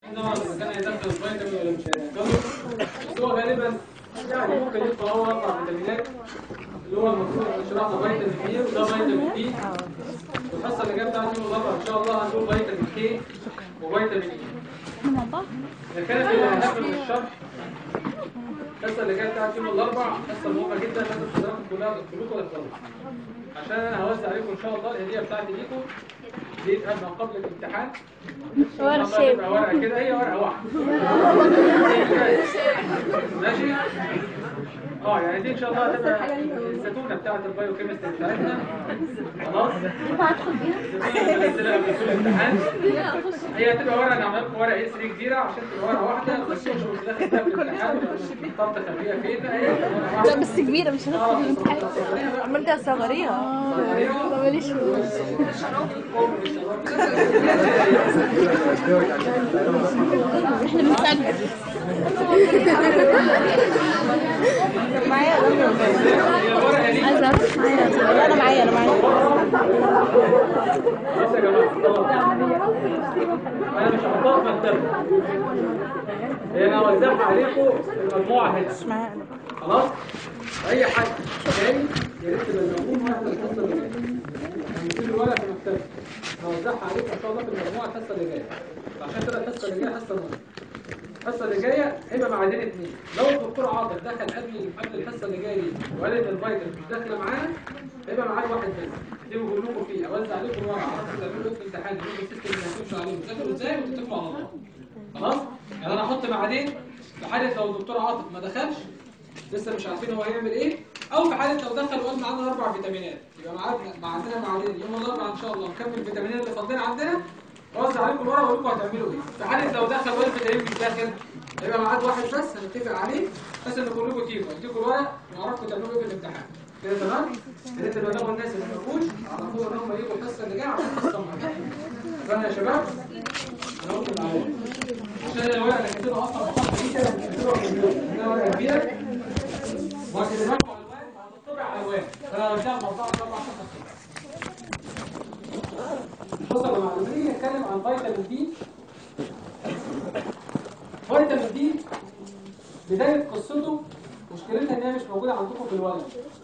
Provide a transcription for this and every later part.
طبعا اذا كان هيدخل فيتامين ولا مش هيدخله بس هو غالبا يعني ممكن يبقى هو اربع فيتامينات اللي هو المفروض شرحنا فيتامين بي وده فيتامين بي والحصه اللي جايه بتاعت يوم الاربعاء ان شاء الله هنقول فيتامين كي وفيتامين اي مع بعض اذا كانت الاهم من الشرح الحصه اللي جايه بتاعت يوم الاربعاء حصه مهمه جدا لازم تدرسوا كلها تدخلوكم وتخلصوا عشان انا هوزع عليكم ان شاء الله الهديه بتاعتي ليكم دي ما قبل الامتحان ورا والله شيب. تبقى ورقه كده هي ورقه واحده ماشي اه يعني دي ان شاء الله هتبقى الزتونه بتاعت البايو كيمستري بتاعتنا خلاص ينفع ادخل بيها؟ الزتونه بنزلها قبل كل امتحان هي هتبقى ورقه نعمل لكم ورقه اس 3 كبيره عشان تبقى ورقه واحده بس مش داخل فيها في الامتحان طب تخليها فين هي ورقة لا واحدة. بس كبيرة مش هندخل الامتحان عملت اصغريها ما ماليش فلوس احنا بنسجل معايا هي الورقه دي عايزة اروح معايا لا انا معايا انا معايا خلاص يا جماعه خلاص انا مش هحطها في مكتبي هي انا هوزعها عليكم المجموعه هنا مش معايا انا خلاص اي حد تاني يا ريت تبقى المجموعه واحده الحصه اللي جايه هنسيب الورقه في مكتبي هوزعها عليكم ان شاء الله في المجموعه الحصه اللي جايه عشان كده الحصه اللي جايه حصه مهمه الحصه اللي جايه هيبقى معادين اثنين لو الدكتور عاطف دخل قبل قبل الحصه اللي جايه دي وقال ان الفيتامين مش داخله معانا هيبقى معاد واحد بس دي بقول لكم فيه اوزع عليكم ورقه اعرفوا تعملوا ايه في الامتحان تقولوا السيستم اللي هتمشوا عليه وتذاكروا ازاي وتتفقوا على الله خلاص يعني انا احط معادين في حاله لو الدكتور عاطف ما دخلش لسه مش عارفين هو هيعمل ايه او في حاله لو دخل وقال معانا اربع فيتامينات يبقى معانا مع عندنا معادين يوم الاربعاء ان شاء الله نكمل الفيتامينات اللي فاضلين عندنا اوزع عليكم الورقه واقول لكم هتعملوا ايه في حاله لو دخل وقال فيتامين مش داخل هيبقى ميعاد واحد بس هنتفق عليه بس ان كلكم تيجوا اديكم الورق ونعرفكم تعملوا ايه في الامتحان كده تمام؟ يا ريت تبلغوا الناس اللي ما جوش عرفوهم ان هم يجوا الحصه اللي جايه عشان الحصه معانا فانا يا شباب انا قلت معاكم عشان الورقه اللي كاتبها اصلا بحط دي كده بتكتبها في اليوم ده ورقه كبيره وهكتبها لكم الوان وهتطبع الوان فانا رجعت مطبعه طبعا الحصه اللي معانا نيجي نتكلم عن فيتامين دي فيتامين دي بدايه قصته مشكلتها ان هي مش موجوده عندكم في الورق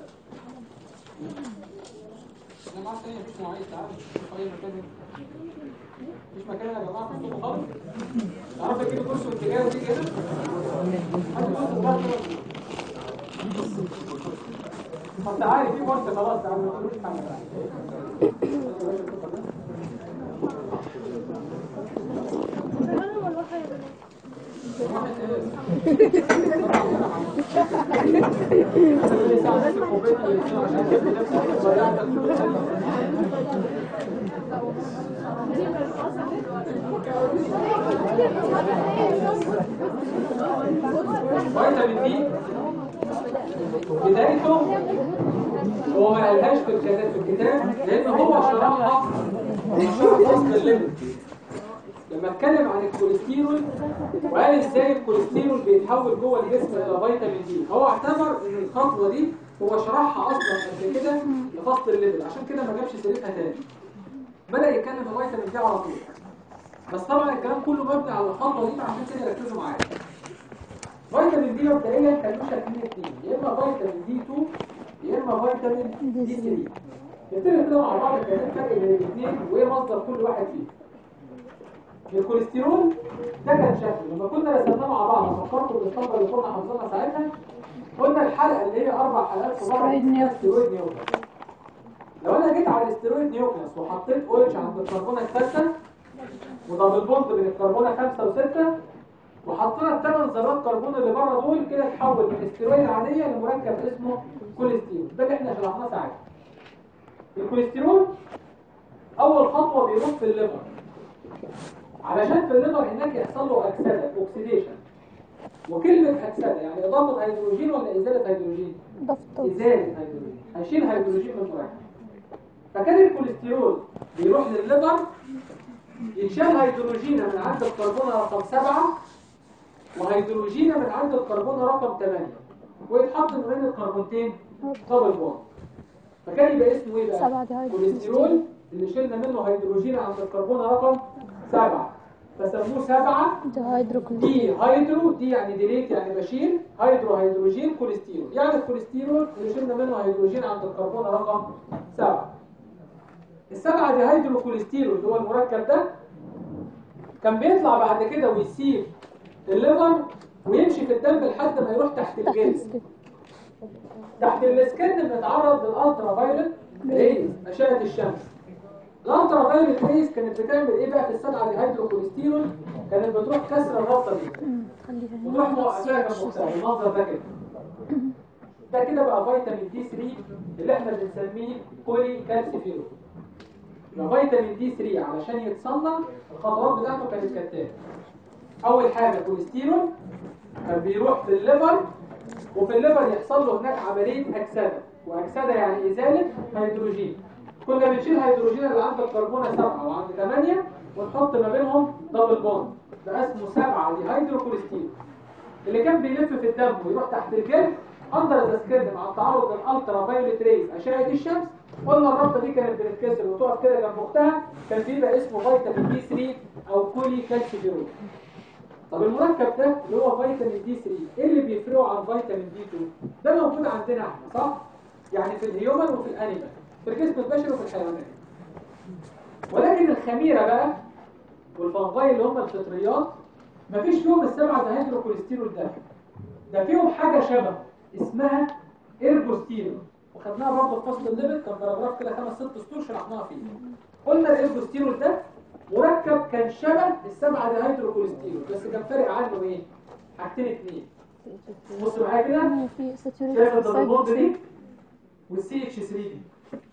انا معاك تاني مفيش مواعيد تعالوا نشوف اي مكان مفيش مكان يا جماعه في الصبح خالص تعرفوا تجيبوا كرسي وانت جاي وتيجي هنا حد يبص بقى كده. طب تعالي في كرسي خلاص تعالى ما تقولوش حاجه فيتامين دي بدايته هو ما قالهاش في الكتاب في الكتاب لان هو شرحها شرح فصل الليمت لما اتكلم عن الكوليسترول وقال ازاي الكوليسترول بيتحول جوه الجسم الى فيتامين دي هو اعتبر ان الخطوه دي هو شرحها اصلا قبل كده لفصل الليمت عشان كده ما جابش سيرتها تاني بدا يتكلم في فيتامين دي على طول بس طبعا الكلام كله مبني على الخطوه دي عشان كده ركزوا معايا فيتامين دي مبدئيا كان له شكلين اثنين يا اما فيتامين دي 2 يا اما فيتامين دي 3 نبتدي كده مع بعض الكلام فرق بين الاثنين وايه مصدر كل واحد فيهم الكوليسترول ده كان شكل لما كنا رسمناه مع بعض فكرتوا بالاسطمبه اللي كنا حافظينها ساعتها قلنا الحلقه اللي هي اربع حلقات في بعض سترويد نيوكليس. ستيرويد نيوكليس لو انا جيت على الاستيرويد نيوكليس وحطيت اوريج عند الكربونه الثالثه ودبل بوند بين الكربونه 5 و6 وحطينا الثمان ذرات كربون اللي بره دول كده اتحول من استيرويد عاديه لمركب اسمه كوليسترول ده اللي احنا شرحناه ساعتها الكوليسترول اول خطوه بيروح في الليفر علشان في الليفر هناك يحصل له اكسده اوكسيديشن وكلمه اكسده يعني اضافه هيدروجين ولا ازاله هيدروجين ضغط ازاله هيدروجين هيشيل هيدروجين من المركب فكان الكوليسترول بيروح للليفر يتشال هيدروجين من عند الكربون رقم 7 وهيدروجين من عند الكربون رقم 8 ويتحط ما بين الكربونتين دبل بوند فكان يبقى اسمه ايه سبعة بقى دي هيدروجين. كوليسترول اللي شلنا منه هيدروجين عند الكربون رقم 7 فسموه سبعة ده هيدروكلين دي هيدرو دي يعني ديليت يعني بشيل هيدرو هيدروجين كوليسترول يعني الكوليسترول اللي شلنا منه هيدروجين عند الكربون رقم سبعة السبعة دي هيدرو كوليسترول اللي هو المركب ده كان بيطلع بعد كده ويسيب الليفر ويمشي في الدم لحد ما يروح تحت تحت الجلد السكن تحت السكن بنتعرض للالترا فايولت ريز اشعه الشمس الالترا فايولت ريز كانت بتعمل ايه بقى في السبعه دي هيدروكوليسترول كانت بتروح كسر الرابطه دي أمم، خليها وتروح هنا موقفاها كمختلف المنظر ده كده ده كده بقى فيتامين دي 3 اللي احنا بنسميه بولي كالسيفيرول يبقى فيتامين دي 3 علشان يتصنع الخطوات بتاعته كانت كالتالي اول حاجه كوليسترول كان بيروح في الليفر وفي الليفر يحصل له هناك عمليه اكسده واكسده يعني ازاله هيدروجين كنا بنشيل هيدروجين اللي عند الكربونه 7 وعند 8 ونحط ما بينهم دبل بوند ده اسمه 7 دي هيدروكوليسترول اللي كان بيلف في الدم ويروح تحت الجلد اندر ذا سكين مع التعرض للالترا فايولت ريز اشعه الشمس قلنا الرابطه دي كانت بتتكسر وتقف كده جنب اختها كان بيبقى اسمه فيتامين دي 3 او كولي كالسيفيرول طب المركب ده اللي هو فيتامين دي 3 ايه اللي بيفرقه عن فيتامين دي 2 ده موجود عندنا احنا صح يعني في الهيومن وفي الانيمال في الجسم البشري وفي الحيوانات ولكن الخميره بقى والفنغاي اللي هم الفطريات مفيش فيهم السبعه ده هيدروكوليسترول ده ده فيهم حاجه شبه اسمها ارجوستيرول وخدناها برضه في فصل الليبت كان باراجراف كده خمس ست سطور شرحناها فيه قلنا الارجوستيرول ده مركب كان شبه السبعه ده هيدروكوليسترول بس كان فارق عنه ايه حاجتين اتنين بص معايا كده أمم، في شايف ساتوريتد الدبل بوند دي والسي اتش 3 دي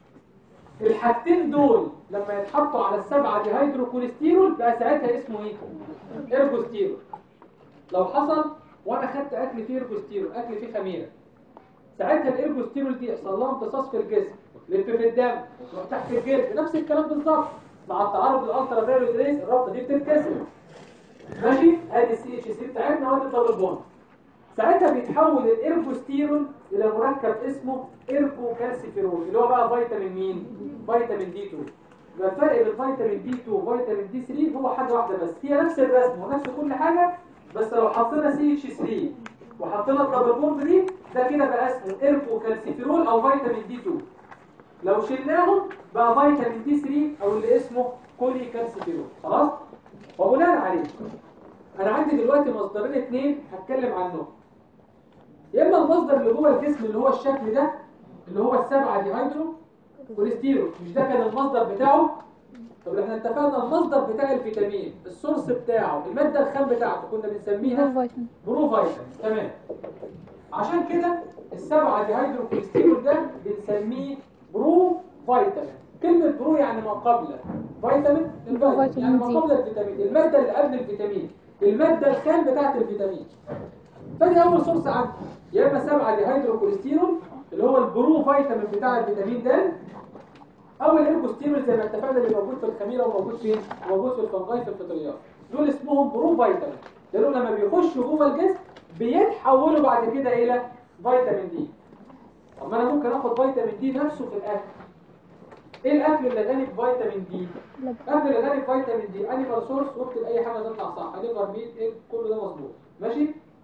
الحاجتين دول لما يتحطوا على السبعه دي هيدروكوليسترول بقى ساعتها اسمه ايه ارجوستيرول لو حصل وانا خدت اكل فيه ارجوستيرول اكل فيه خميره ساعتها الارجوستيرول دي يحصل لها امتصاص في الجسم لف في الدم تروح تحت الجلد نفس الكلام بالظبط مع التعرض للالترا فايولت ريز الرابطه دي بتتكسر ماشي ادي السي اتش 3 بتاعتنا وادي الدبل بوند ساعتها بيتحول الارجوستيرون الى مركب اسمه ارجو كالسيفيرول اللي هو بقى فيتامين مين فيتامين دي 2 يبقى الفرق بين فيتامين دي 2 وفيتامين دي 3 هو حاجه واحده بس هي نفس الرسم ونفس كل حاجه بس لو حطينا سي اتش 3 وحطينا الدبل بوند دي ده كده بقى اسمه ارجو كالسيفيرول او فيتامين دي 2 لو شلناهم بقى فيتامين دي 3 او اللي اسمه كولي كالسيفيرول خلاص وبناء عليه انا عندي دلوقتي مصدرين اثنين هتكلم عنهم يا اما المصدر اللي جوه الجسم اللي هو الشكل ده اللي هو السبعه دي هيدرو كوليسترول مش ده كان المصدر بتاعه طب احنا اتفقنا المصدر بتاع الفيتامين السورس بتاعه الماده الخام بتاعته كنا بنسميها فيتامين برو فيتامين تمام عشان كده السبعه دي هيدرو كوليسترول ده بنسميه برو فيتامين كلمه برو يعني ما قبل فيتامين الفيتامين فيتامين يعني ما دي. قبل الفيتامين الماده اللي قبل الفيتامين الماده الخام بتاعه الفيتامين فدي اول سورس عندي يا اما 7 دي هيدروكوليسترول اللي هو البرو فيتامين بتاع الفيتامين د او الارجوستيرول زي ما اتفقنا اللي موجود في الخميره وموجود فين موجود في الفنجاي في الفطريات دول اسمهم برو فيتامين لانه لما بيخشوا جوه الجسم بيتحولوا بعد كده الى فيتامين دي طب ما انا ممكن اخد فيتامين دي نفسه في الاكل ايه الاكل اللي غني بفيتامين دي لبن الاكل اللي غني بفيتامين دي انيمال سورس واكتب اي حاجه تطلع صح ليفر ميت ايه كل ده مظبوط ماشي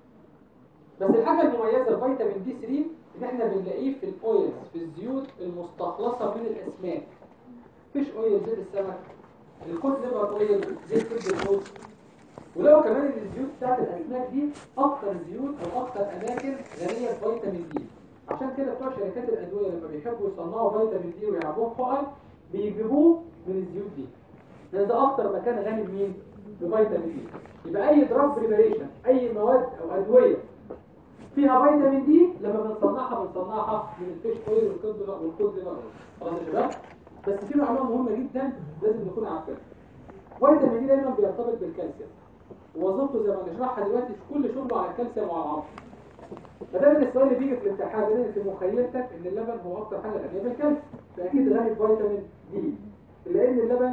بس الحاجه المميزه لفيتامين دي 3 ان احنا بنلاقيه في الاويلز في الزيوت المستخلصه من الاسماك فيش اويل زيت السمك الكود ليفر اويل زيت كبد الحوت ولو كمان ان الزيوت بتاعت الاسماك دي اكتر زيوت او اكتر اماكن غنيه بفيتامين دي عشان كده بتوع شركات الادويه لما بيحبوا يصنعوا فيتامين دي ويلعبوه حقن بيجيبوه من الزيوت دي لان ده اكتر مكان غني بمين بفيتامين دي يبقى اي دراج بريباريشن اي مواد او ادويه فيها فيتامين دي لما بنصنعها بنصنعها من الفيش اويل والكود والكود ليفر خلاص يا شباب بس في معلومه مهمه جدا لازم نكون عارفينها فيتامين دي دايما بيرتبط بالكالسيوم ووظيفته زي ما نشرحها دلوقتي في كل شغله على الكالسيوم وعلى العظم فدايما السؤال اللي بيجي في الامتحان دايما في مخيلتك ان اللبن هو اكتر حاجه غنيه بالكالسيوم فاكيد غني بفيتامين دي لان اللبن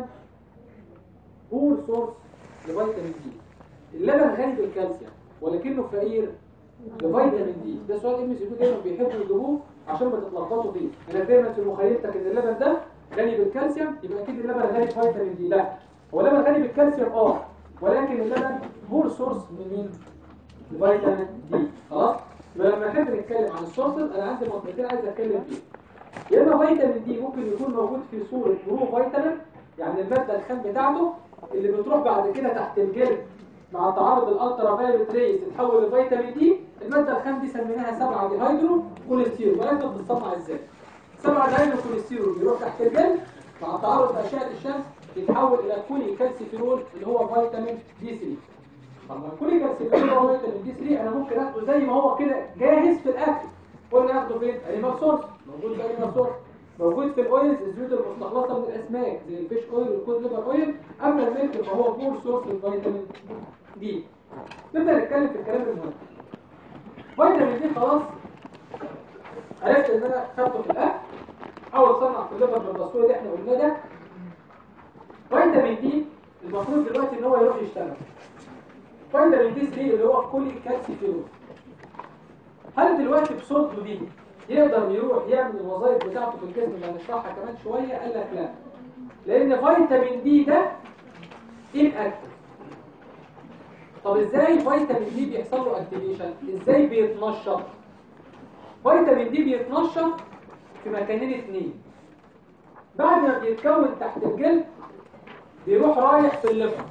بور سورس لفيتامين دي اللبن غني بالكالسيوم ولكنه فقير لفيتامين دي ده سؤال ام سي دايما بيحبوا يجيبوه عشان ما تتلخبطوا فيه انا دايما في مخيلتك ان اللبن ده غني بالكالسيوم يبقى اكيد اللبن غني بفيتامين دي لا هو اللبن غني بالكالسيوم اه ولكن اللبن بور سورس من مين؟ الفيتامين دي خلاص يبقى لما نحب نتكلم عن السورسز انا عندي منطقتين عايز اتكلم فيه يا اما فيتامين دي ممكن يكون موجود في صوره برو فيتامين يعني الماده الخام بتاعته اللي بتروح بعد كده تحت الجلد مع تعرض الالترا فايولت ريز تتحول لفيتامين دي الماده الخام دي سميناها 7 دي هيدرو كوليسترول ولكن بتصنع ازاي 7 دي هيدرو كوليسترول بيروح تحت الجلد مع تعرض اشعه الشمس يتحول الى كولي كالسيفيرول اللي هو فيتامين دي 3 طب ما الكولي كالسيفيرول هو فيتامين دي 3 انا ممكن اخده زي ما هو كده جاهز في الاكل قلنا اخده فين انيمال سورس موجود في انيمال سورس موجود في الاويلز الزيوت المستخلصه من الاسماك زي الفيش اويل والكود ليفر اويل اما الميلك فهو بور سورس للفيتامين دي نبدا نتكلم في الكلام المهم فيتامين دي خلاص عرفت ان انا خدته في الاكل حاول اصنع في الليفر بالباسورد اللي احنا قلناه ده فيتامين دي المفروض دلوقتي ان هو يروح يشتغل فيتامين دي 3 اللي هو كولي كالسيفيرول هل دلوقتي بصوته دي يقدر يروح يعمل الوظائف بتاعته في الجسم اللي هنشرحها كمان شويه قال لك لا لان فيتامين دي ده inactive طب ازاي فيتامين دي بيحصل له اكتيفيشن ازاي بيتنشط فيتامين دي بيتنشط في مكانين اتنين بعد ما بيتكون تحت الجلد بيروح رايح في الليفر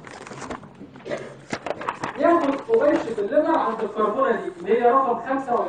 ياخد OH في الليفر عند الكربونه دي اللي هي رقم 25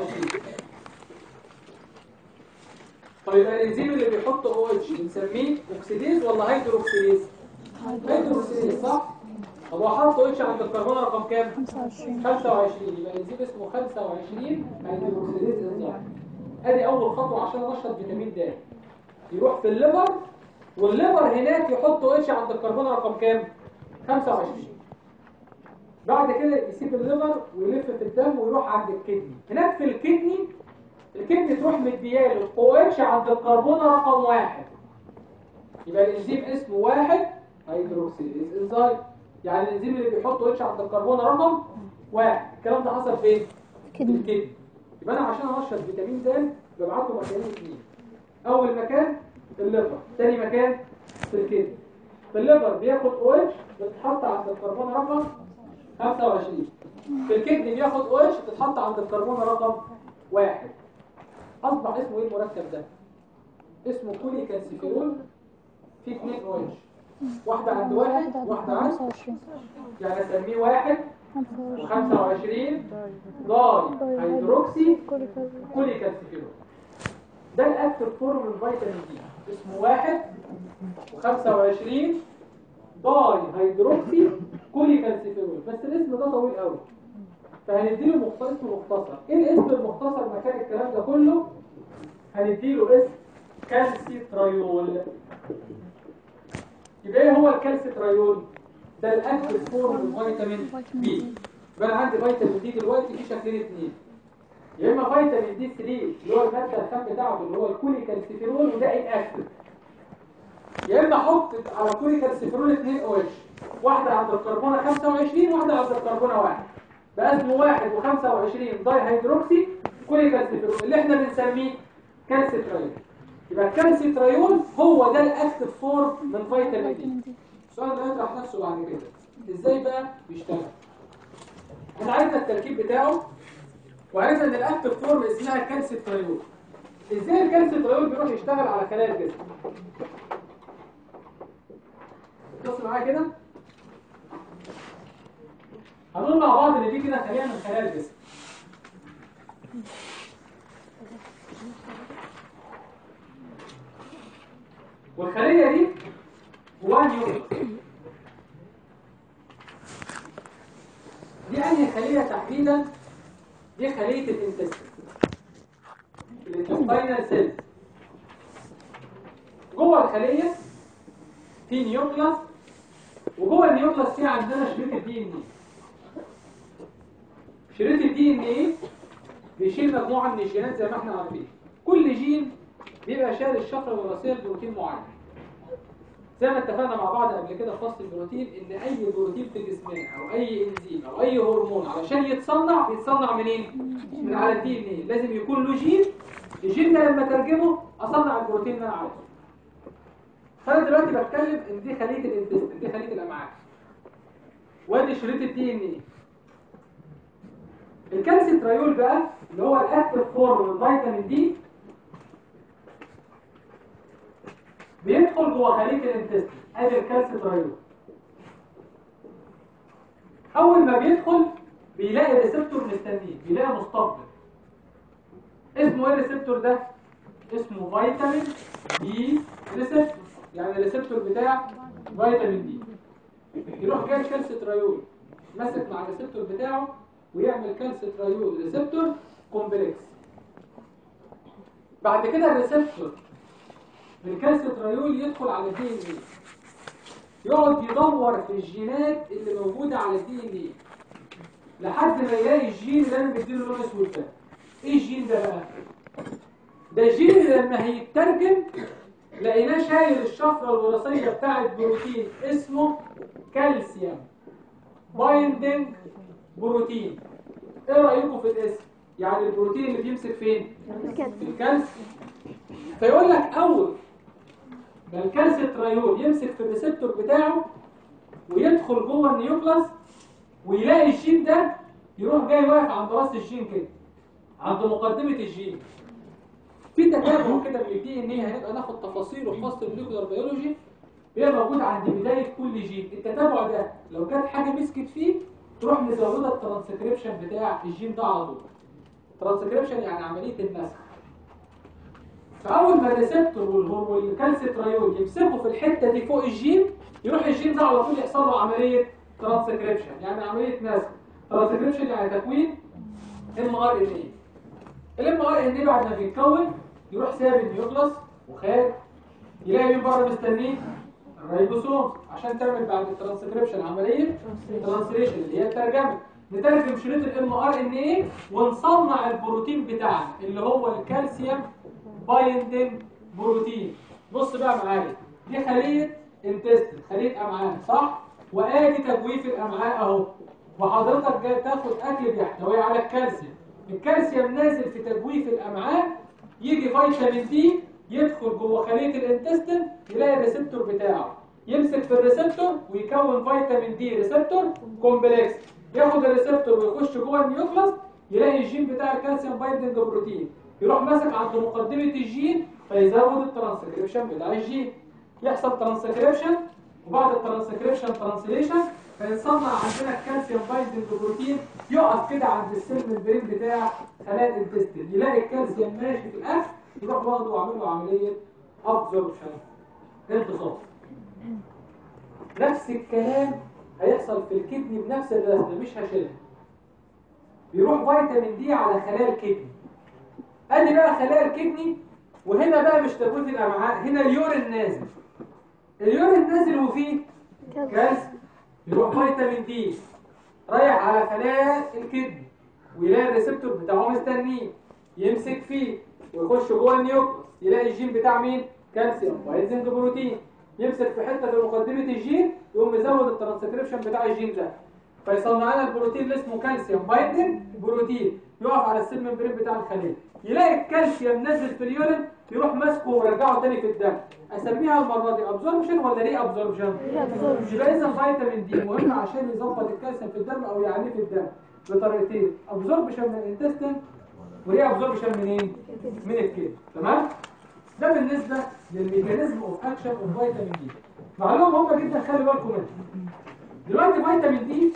طيب يبقى الانزيم اللي بيحط OH بنسميه اوكسيديز ولا هيدروكسيديز هيدروكسيديز صح طب هو حط OH عند الكربونه رقم كام 25 25 يبقى الانزيم اسمه 25 هيدروكسيديز انزيم ادي اول خطوه عشان انشط فيتامين د يروح في الليفر والليفر هناك يحط اتش عند الكربون رقم كام 25 بعد كده يسيب الليفر ويلف في الدم ويروح عند الكدني هناك في الكدني الكدني تروح مدياله او اتش عند الكربون رقم واحد يبقى الانزيم اسمه واحد هيدروكسيليز انزيم يعني الانزيم اللي بيحط اتش عند الكربون رقم واحد الكلام ده حصل فين؟ في كدني الكدني يبقى انا عشان انشط فيتامين د ببعته مكانين اثنين اول مكان الليفر ثاني مكان في الكدني في الليفر بياخد او اتش بتتحط عند الكربون رقم 25 في الكدني بياخد او اتش بتتحط عند الكربون رقم واحد اصبح اسمه ايه المركب ده اسمه كولي كالسيفيرول في اثنين او اتش واحده عند واحد واحده عند 25 يعني اسميه واحد 25 و25 داي هيدروكسي كل كذا كولي كالسيفيرول ده الاكتر فورم من فيتامين دي اسمه واحد و25 داي هيدروكسي كولي كالسيفيرول بس الاسم ده طويل قوي فهنديله مختصر اسمه مختصر ايه الاسم المختصر مكان الكلام ده كله هنديله اسم كالسيتريول يبقى ايه هو الكالسيتريول ده الاكتر فورم من فيتامين بي يبقى انا عندي فيتامين دي دلوقتي في شكلين اثنين يا اما فيتامين دي 3 اللي هو الماده الخام بتاعته اللي هو الكولي كالسيفيرول وده الاكتف يا اما احط على كولي كالسيفيرول 2 او اتش واحده عند الكربونه 25 واحده عند الكربونه 1 بقى اسمه 1 و25 داي هيدروكسي كولي كالسيفيرول اللي احنا بنسميه كالسيتريول يبقى الكالسيتريول هو ده الاكتف فورم من فيتامين دي السؤال ده يطرح نفسه بعد كده ازاي بقى بيشتغل احنا عرفنا التركيب بتاعه وعرفنا ان الاكتف فورم اسمها كالسيتريول ازاي الكالسيتريول بيروح يشتغل على خلايا الجسم بص معايا كده هنقول مع بعض ان دي كده خليه من خلايا الجسم والخليه دي جواها نيورون دي انهي خليه تحديدا دي خليه الانتستين الانتستينال سيل جوه الخليه في نيوكلاس وجوه النيوكلاس في عندنا شريط الدي ان ايه شريط الدي ان ايه بيشيل مجموعه من الجينات زي ما احنا عارفين كل جين بيبقى شايل الشفره الوراثيه لبروتين معين زي ما اتفقنا مع بعض قبل كده في فصل البروتين ان اي بروتين في جسمنا او اي انزيم او اي هرمون علشان يتصنع بيتصنع منين من على الدي ان ايه لازم يكون له جين الجين ده لما ترجمه اصنع البروتين اللي انا عايزه فانا دلوقتي بتكلم ان دي خليه الانتستين دي خليه الامعاء وادي شريط الدي ان ايه الكالسيتريول بقى اللي هو الاكتف فورم من فيتامين دي بيدخل جوه خلية الانتستين ادي الكالسيتريول اول ما بيدخل بيلاقي ريسبتور مستنيه بيلاقي مستقبل اسمه ايه الريسبتور ده اسمه فيتامين دي ريسبتور يعني الريسبتور بتاع فيتامين دي يروح جاي كالسيتريول ماسك مع الريسبتور بتاعه ويعمل كالسيتريول ريسبتور كومبلكس بعد كده الريسبتور الكالسيتريول يدخل على الدي ان ايه يقعد يدور في الجينات اللي موجوده على الدي ان ايه لحد ما يلاقي الجين اللي انا مديله لون اسود ده ايه الجين ده بقى ده الجين اللي لما هيترجم لقيناه شايل الشفره الوراثيه بتاعه بروتين اسمه كالسيوم بايندنج بروتين ايه رايكم في الاسم يعني البروتين اللي بيمسك فين في الكالسيوم فيقول لك اول ما الكالسيتريول يمسك في الريسبتور بتاعه ويدخل جوه النيوكلاس ويلاقي الجين ده يروح جاي واقف عند راس الجين كده عند مقدمه الجين في تتابع كده من الدي ان ايه هنبقى ناخد تفاصيله خاصه بالموليكولار بيولوجي بيبقى موجود عند بدايه كل جين التتابع ده لو كانت حاجه مسكت فيه تروح مزوده الترانسكريبشن بتاع الجين ده على طول ترانسكريبشن يعني عمليه النسخ فاول ما الريسبتور والهرمون والكالسيتريول يمسكوا في الحته دي فوق الجين يروح الجين ده على طول يحصل له عمليه ترانسكريبشن يعني عمليه نسخ ترانسكريبشن يعني تكوين ام ار ان اي الام ار ان اي بعد ما بيتكون يروح ساب النيوكلاس وخارج يلاقي مين بره مستنيه الريبوسوم عشان تعمل بعد الترانسكريبشن عمليه ترانسليشن اللي هي الترجمه نترجم شريط الام ار ان اي ونصنع البروتين بتاعنا اللي هو الكالسيوم بايندنج بروتين بص بقى معايا دي خليه انتستين خليه امعاء صح وادي تجويف الامعاء اهو وحضرتك جاي تاخد اكل بيحتوي على الكالسيوم الكالسيوم نازل في تجويف الامعاء يجي فيتامين دي يدخل جوه خليه الانتستين يلاقي الريسبتور بتاعه يمسك في الريسبتور ويكون فيتامين دي ريسبتور كومبلكس ياخد الريسبتور ويخش جوه النيوكلاس يلاقي الجين بتاع الكالسيوم بايندنج بروتين يروح ماسك عند مقدمه الجين فيزود الترانسكريبشن بتاع الجين يحصل ترانسكريبشن وبعد الترانسكريبشن ترانسليشن فيتصنع عندنا الكالسيوم بايندنج بروتين يقف كده عند السيل ممبرين بتاع خلايا الانتستين يلاقي الكالسيوم ماشي في الاكل يروح واخده وعامل له عمليه ابزوربشن امتصاص نفس الكلام هيحصل في الكدني بنفس الرسم مش هشيلها بيروح فيتامين دي على خلايا الكدني ادي بقى خلايا الكدني وهنا بقى مش تجويف الامعاء هنا اليورين نازل اليورين نازل وفيه كالسيوم يروح فيتامين دي رايح على خلايا الكدني ويلاقي الريسبتور بتاعه مستنيه يمسك فيه ويخش جوه النيوكليس يلاقي الجين بتاع مين كالسيوم وهيزنج بروتين يمسك في حته في مقدمه الجين يقوم مزود الترانسكريبشن بتاع الجين ده فيصنع لنا البروتين اللي اسمه كالسيوم بايندنج بروتين يقف على السيل ممبرين بتاع الخليه يلاقي الكالسيوم نازل في اليورين يروح ماسكه ويرجعه تاني في الدم اسميها المره دي ابزوربشن ولا ري ابزوربشن يبقى اذا فيتامين دي مهم عشان يظبط الكالسيوم في الدم او يعليه في الدم بطريقتين ابزوربشن من الانتستين وري ابزوربشن منين من الكلى تمام ده بالنسبه للميكانيزم اوف اكشن اوف فيتامين دي معلومه مهمه جدا خلي بالكم منها دلوقتي فيتامين دي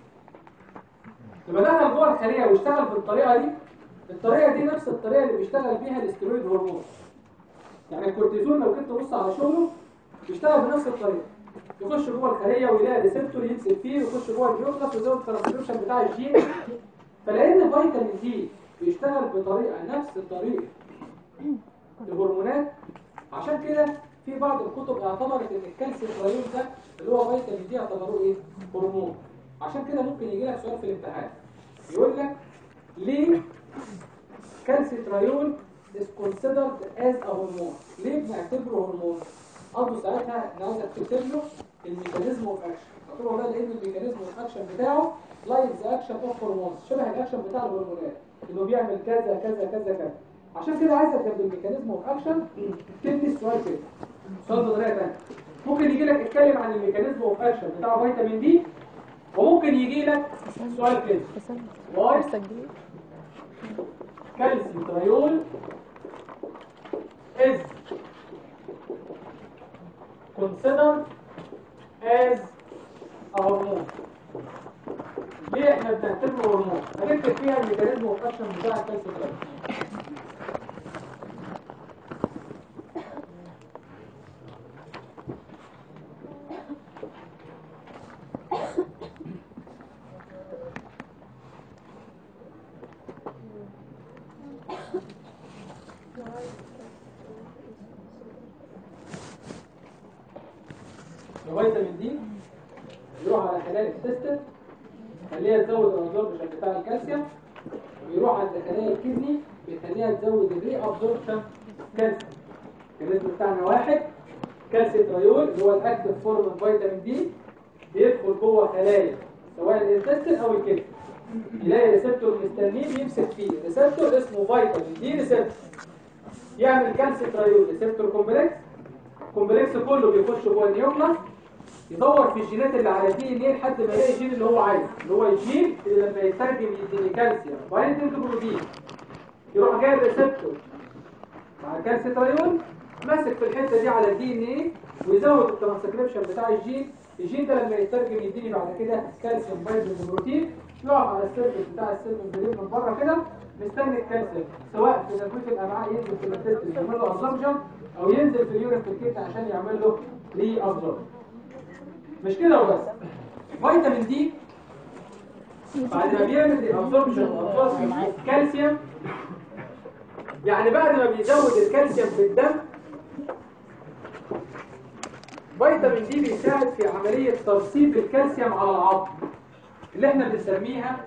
لما دخل جوه الخليه واشتغل بالطريقه دي الطريقه دي نفس الطريقه اللي بيشتغل بيها الاسترويد هرمون يعني الكورتيزون لو كنت تبص على شغله بيشتغل بنفس الطريقه يخش جوه الخليه ويلاقي ريسبتور يمسك فيه ويخش جوه النيوكلاس ويزود الترانسكريبشن بتاع الجين فلان فيتامين دي بيشتغل بطريقه نفس طريقه الهرمونات عشان كده في بعض الكتب اعتبرت ان الكالسيوم تريول ده اللي هو فيتامين دي اعتبروه ايه هرمون عشان كده ممكن يجي لك سؤال في الامتحان يقول لك ليه كالسيتريول is considered as a hormone ليه بنعتبره هرمون قصده ساعتها ان عايزك تكتب له الميكانيزم اوف اكشن قلت له ده لان الميكانيزم اوف اكشن بتاعه لايك ذا اكشن اوف هرمونز شبه الاكشن بتاع الهرمونات انه بيعمل كذا كذا كذا كذا عشان كده عايزك جنب الميكانيزم اوف اكشن تكتب لي السؤال كده سؤال بطريقه ثانيه ممكن يجي لك اتكلم عن الميكانيزم اوف اكشن بتاع فيتامين دي وممكن يجي لك سؤال كده واي كالسيوم تريول is considered as a hormone ليه احنا بنعتبره هرمون؟ هنكتب فيها الميكانيزم والاكشن بتاع الكالسيوم تريول الفيتامين دي يروح على خلايا السيستم يخليها تزود الابزوربشن بتاع الكالسيوم ويروح عند خلايا الكدني بيخليها تزود الري ابزوربشن كالسيوم النسبه بتاعنا واحد كالسيوم تريول اللي هو الاكتف فورم من فيتامين دي بيدخل جوه خلايا سواء الانتستين او الكدني يلاقي ريسبتور مستنيه يمسك فيه ريسبتور اسمه فيتامين دي ريسبتور يعمل كالسيوم تريول ريسبتور كومبلكس الكومبلكس كله بيخش جوه النيوكلاس يدور في الجينات اللي على دي ان ايه لحد ما يلاقي الجين اللي هو عايزه اللي هو الجين اللي لما يترجم يديني كالسيوم بايندنج بروتين يروح جايب ريسبتور مع الكالسيوم تريون ماسك في الحته دي على الدي ان ايه ويزود الترانسكريبشن بتاع الجين الجين ده لما يترجم يديني بعد كده كالسيوم بايندنج بروتين يقع على السيرفس بتاع السيل من من بره كده مستني الكالسيوم سواء في تنفيذ الامعاء ينزل في الانتستين يعمل له ابزوربشن او ينزل في اليورين في الكيت عشان يعمل له ري ابزوربشن مش كده وبس فيتامين دي بعد ما بيعمل الابزوربشن كالسيوم يعني بعد ما بيزود الكالسيوم في الدم فيتامين دي بيساعد في عملية ترسيب الكالسيوم على العظم اللي احنا بنسميها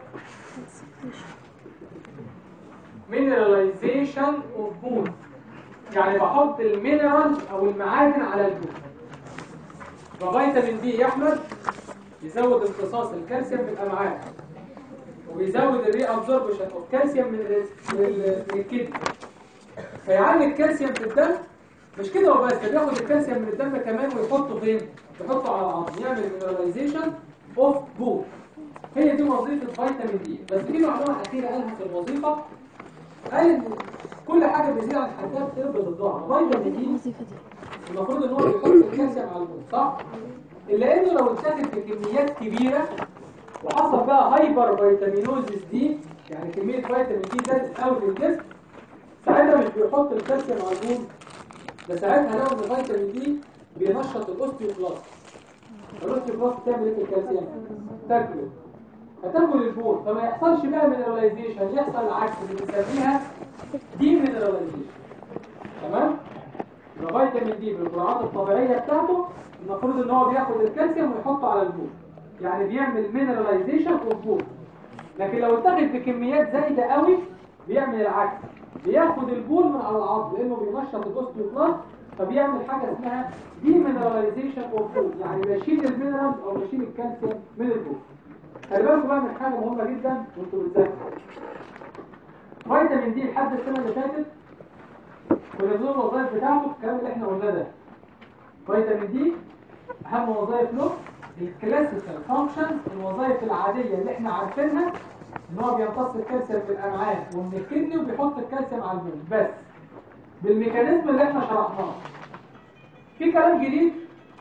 mineralization of bone يعني بحط المينرال او المعادن على البون ففيتامين دي يا احمد يزود امتصاص الكالسيوم في الامعاء وبيزود الري ابزوربشن اوف كالسيوم من ال- من ال- من الكدني فيعلي الكالسيوم في الدم مش كده وبس ده بياخد الكالسيوم من الدم كمان ويحطه فين يحطه على العظم يعمل مينراليزيشن اوف بون هي دي وظيفه فيتامين دي بس في معلومه اخيره قالها في الوظيفه قال ان كل حاجه بيزيد عن حدها بتقلب ضدها فيتامين دي المفروض ان هو بيحط الكالسيوم على البون صح الا انه لو اتاخد بكميات كبيره وحصل بقى هايبر فيتامينوزيس دي يعني كميه فيتامين دي زادت قوي في الجسم ساعتها مش بيحط الكالسيوم على البون ده ساعتها لو ان فيتامين دي بينشط الاوستيوكلاست الاوستيوكلاست بتعمل ايه في الكالسيوم تاكله هتاكل البون فما يحصلش بقى مينراليزيشن يحصل العكس اللي بنسميها دي مينراليزيشن تمام يبقى فيتامين دي بالجرعات الطبيعيه بتاعته المفروض ان هو بياخد الكالسيوم ويحطه على البون يعني بيعمل مينراليزيشن اوف بون لكن لو اتاخد بكميات زايده قوي بيعمل العكس بياخد البون من على العظم لانه بينشط الاوستيوكلاست فبيعمل حاجه اسمها دي مينراليزيشن اوف بون يعني بيشيل المينرالز او بيشيل الكالسيوم من البون خلي بالكم بقى من حاجه مهمه جدا وانتوا بتذاكروا فيتامين دي لحد السنه اللي فاتت كنا بنقول الوظائف بتاعته الكلام اللي احنا قلناه ده فيتامين دي اهم وظائف له الكلاسيكال فانكشن الوظائف العاديه اللي احنا عارفينها ان هو بيمتص الكالسيوم في الامعاء ومن الكدني وبيحط الكالسيوم على البول بس بالميكانيزم اللي احنا شرحناه في كلام جديد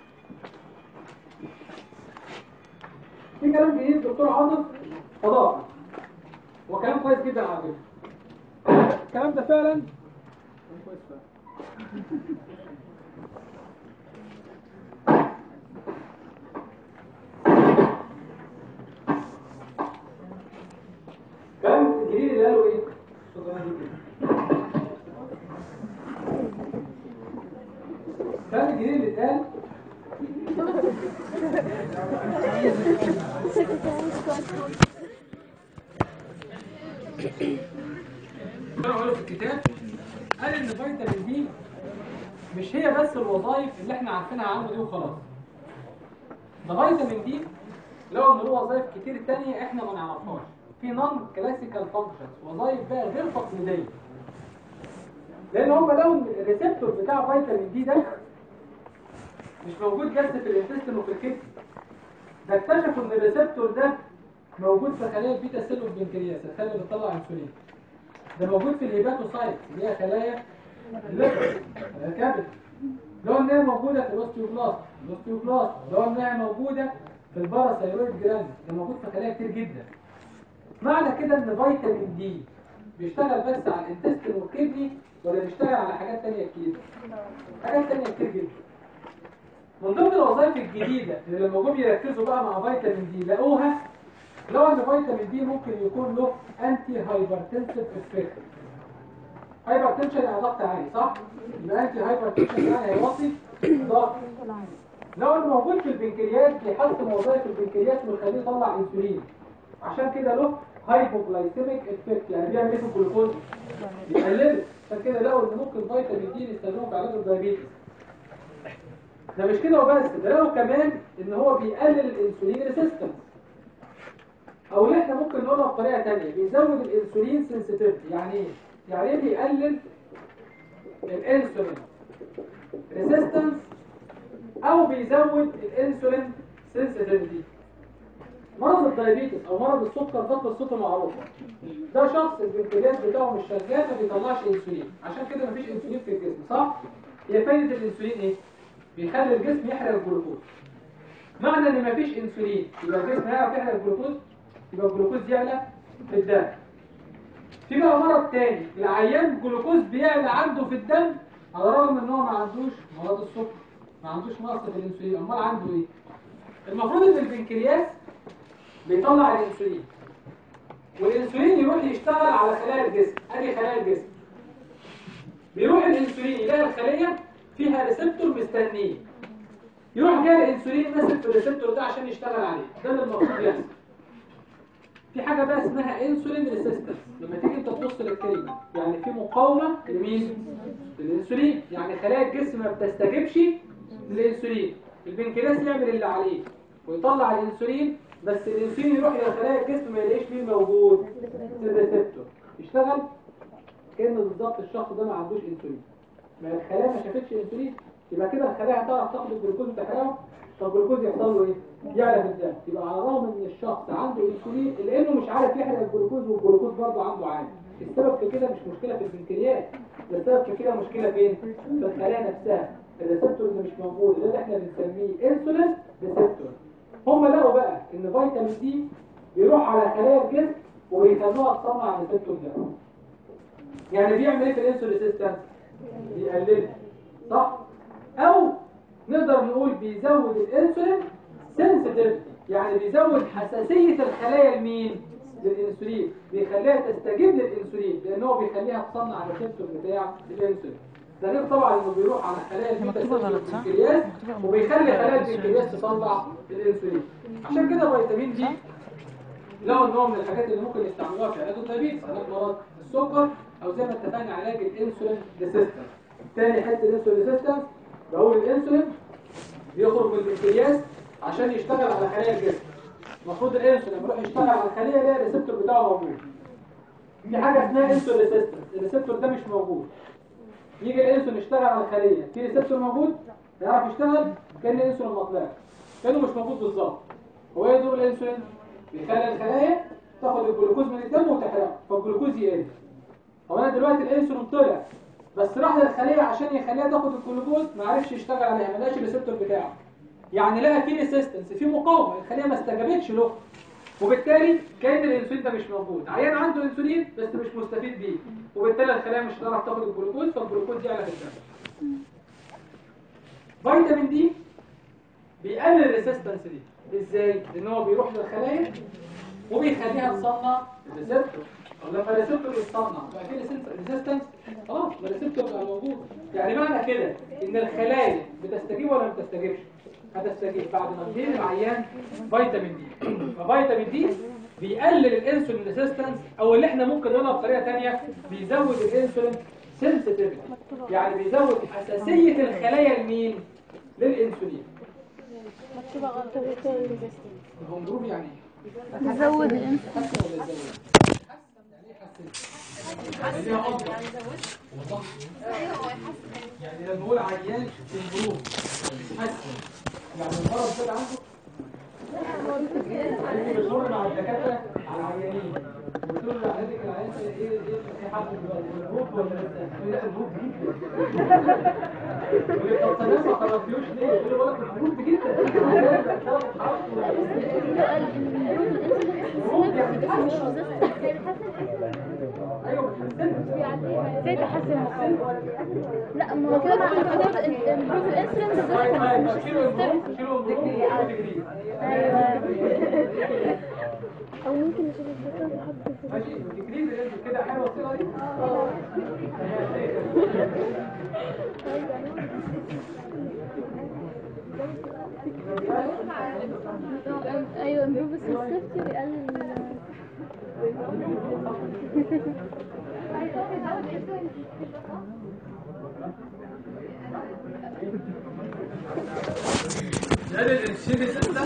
في كلام جديد دكتور عاطف اضاف هو كلام كويس جدا على فكره الكلام ده فعلا كلام كويس فعلا كلام الجديد اللي قالوا ايه؟ شكرا جدا الكلام الجديد اللي اتقال كانوا قالوا في الكتاب قال ان فيتامين دي مش هي بس الوظائف اللي احنا عارفينها عنه دي وخلاص ده فيتامين دي لو ان له وظائف كتير تانية احنا ما نعرفهاش في نون كلاسيكال فانكشنز وظائف بقى غير تقليديه لان هم لو إن الريسبتور بتاع فيتامين دي ده مش موجود بس في الانتستين وفي الكبد فاكتشفوا ان الريسبتور ده موجود في خلايا البيتا سيل والبنكرياس الخلايا اللي بتطلع انسولين ده موجود في الهيباتوسايت اللي هي خلايا الليفر الكبد لو انها موجوده في الاوستيوبلاست الاوستيوبلاست لو انها موجوده في الباراسايرويد جراند ده موجود في خلايا كتير جدا معنى كده ان فيتامين دي بيشتغل بس على الانتستين والكدني ولا بيشتغل على حاجات تانية كتير حاجات تانية كتير جدا من ضمن الوظائف الجديدة اللي لما جم يركزوا بقى مع فيتامين دي لقوها لو ان فيتامين دي ممكن يكون له انتي هايبرتنسيف افكت هايبرتنشن يعني ضغط عالي صح؟ يبقى انتي هايبرتنشن يعني هيوطي ضغط لو انه موجود في البنكرياس بيحسن وظائف البنكرياس ويخليه يطلع انسولين عشان كده له هايبوغلايسيميك افكت يعني بيعمل ايه في الجلوكوز؟ بيقلله عشان كده لقوا ان ممكن فيتامين دي نستخدمه في علاج الدايابيتس ده مش كده وبس ده لقوا كمان ان هو بيقلل الانسولين ريسيستنس او اللي احنا ممكن نقولها بطريقه ثانيه بيزود الانسولين سنسيتيفيتي يعني ايه يعني ايه بيقلل الانسولين ريسيستنس او بيزود الانسولين سنسيتيفيتي مرض الدايابيتس او مرض السكر ضغط السكر معروف ده شخص البنكرياس بتاعه مش شغال ما بيطلعش انسولين عشان كده مفيش انسولين في الجسم صح هي فايده الانسولين ايه بيخلي الجسم يحرق الجلوكوز معنى ان مفيش انسولين يبقى الجسم هيعرف يحرق الجلوكوز يبقى الجلوكوز يعلى في الدم في بقى مرض تاني العيان الجلوكوز بيعلى عنده في الدم على الرغم ان هو ما عندوش مرض السكر ما عندوش نقص في الانسولين امال عنده ايه المفروض ان البنكرياس بيطلع الانسولين والانسولين يروح يشتغل على خلايا الجسم ادي خلايا الجسم بيروح الانسولين يلاقي الخليه فيها ريسبتور مستنيه يروح جاي الانسولين ماسك في الريسبتور ده عشان يشتغل عليه ده اللي المفروض يحصل في حاجه بقى اسمها انسولين ريسيستنس لما تيجي انت تبص للكلمه يعني في مقاومه لمين للانسولين يعني خلايا الجسم ما بتستجبش للانسولين البنكرياس يعمل اللي عليه ويطلع الانسولين بس الانسولين يروح الى خلايا الجسم ما يلاقيش مين موجود الريسبتور يشتغل كأن بالظبط الشخص ده ما عندوش انسولين ما الخلايا ما شافتش انسولين يبقى كده الخلايا هتعرف تاخد الجلوكوز وتحرقه فالجلوكوز يحصل له ايه يعلى في الدم يبقى على الرغم ان الشخص عنده انسولين لانه مش عارف يحرق الجلوكوز والجلوكوز برضه عنده عالي السبب في كده مش مشكله في البنكرياس ده السبب في كده مشكله فين في الخلايا نفسها الريسبتور اللي مش موجود ده اللي احنا بنسميه انسولين ريسبتور هم لقوا بقى ان فيتامين دي بيروح على خلايا الجسم وبيخلوها تصنع الريسبتور ده يعني بيعمل ايه في الانسولين ريسيستنس بيقللها صح او نقدر نقول بيزود الانسولين سنسيتيفيتي يعني بيزود حساسيه الخلايا لمين للانسولين بيخليها تستجيب للانسولين لان هو بيخليها تصنع الريسبتور بتاع الانسولين ده غير طبعا انه بيروح على خلايا البيتا مكتوبة سيل غلط، صح؟ والبنكرياس مكتوبة وبيخلي خلايا البنكرياس تطلع الانسولين عشان كده فيتامين دي له نوع من الحاجات اللي ممكن يستعملوها في علاج الدايابيتس علاج مرض السكر او زي ما اتفقنا علاج الانسولين ريسيستنس تاني حته الانسولين ريسيستنس بقول الانسولين بيخرج من البنكرياس عشان يشتغل على خلايا الجسم المفروض الانسولين لما يروح يشتغل على الخليه يلاقي الريسبتور بتاعه موجود في حاجه اسمها انسولين ريسيستنس الريسبتور ده مش موجود يجي الانسولين يشتغل على الخليه في ريسبتور موجود يعرف يشتغل كان الانسولين ما طلعش كانه مش موجود بالظبط هو ايه دور الانسولين بيخلي الخلايا تاخد الجلوكوز من الدم وتحرقه فالجلوكوز يقل هو انا دلوقتي الانسولين طلع بس راح للخليه عشان يخليها تاخد الجلوكوز ما عرفش يشتغل عليها ما لقاش الريسبتور بتاعه يعني لقى في ريسيستنس في مقاومه الخليه ما استجابتش له وبالتالي كان الانسولين ده مش موجود عيان عنده انسولين بس مش مستفيد بيه وبالتالي الخلايا مش هتعرف تاخد الجلوكوز فالجلوكوز يعلى في الدم فيتامين دي بيقلل الريسيستنس دي ازاي لان هو بيروح للخلايا وبيخليها تصنع الريسبتور لما الريسبتور يتصنع بقى في ريسيستنس خلاص الريسبتور بقى موجود يعني معنى كده ان الخلايا بتستجيب ولا ما بتستجيبش هتستجيب بعد ما تدير العيان فيتامين دي ففيتامين دي بيقلل الانسولين ريسيستنس او اللي احنا ممكن نقولها بطريقه ثانيه بيزود الانسولين سنسيتيفيتي يعني بيزود حساسيه الخلايا لمين للانسولين مكتوبة غلط الهوم جروب يعني ايه تزود الانسولين حسن ولا يزود يعني ايه حسن يعني ليها افضل والله يعني لما نقول عيان سندروم حسن يعني المرض ده عنده الدكاتره على العيانين قلت له لا هذيك العيان ايه ايه ايه حد دلوقتي الهوب ولا لسه؟ لا الهوب جدا طب تمام ما خرجتوش ليه؟ قلت له بقول لك الهوب جدا ايوه بتحسن ازاي تحسن المقاومة؟ لا ما هو كده بقى المفروض امبروف الانسولين طيب طيب بالظبط شيلوا الهوب شيلوا الهوب ديجري او ممكن نشوف الدكتور يحط في ماشي ديجري بينزل كده حلوه الصيغه دي ايوه امبروف السيفتي بيقلل ده الانسولين سيستم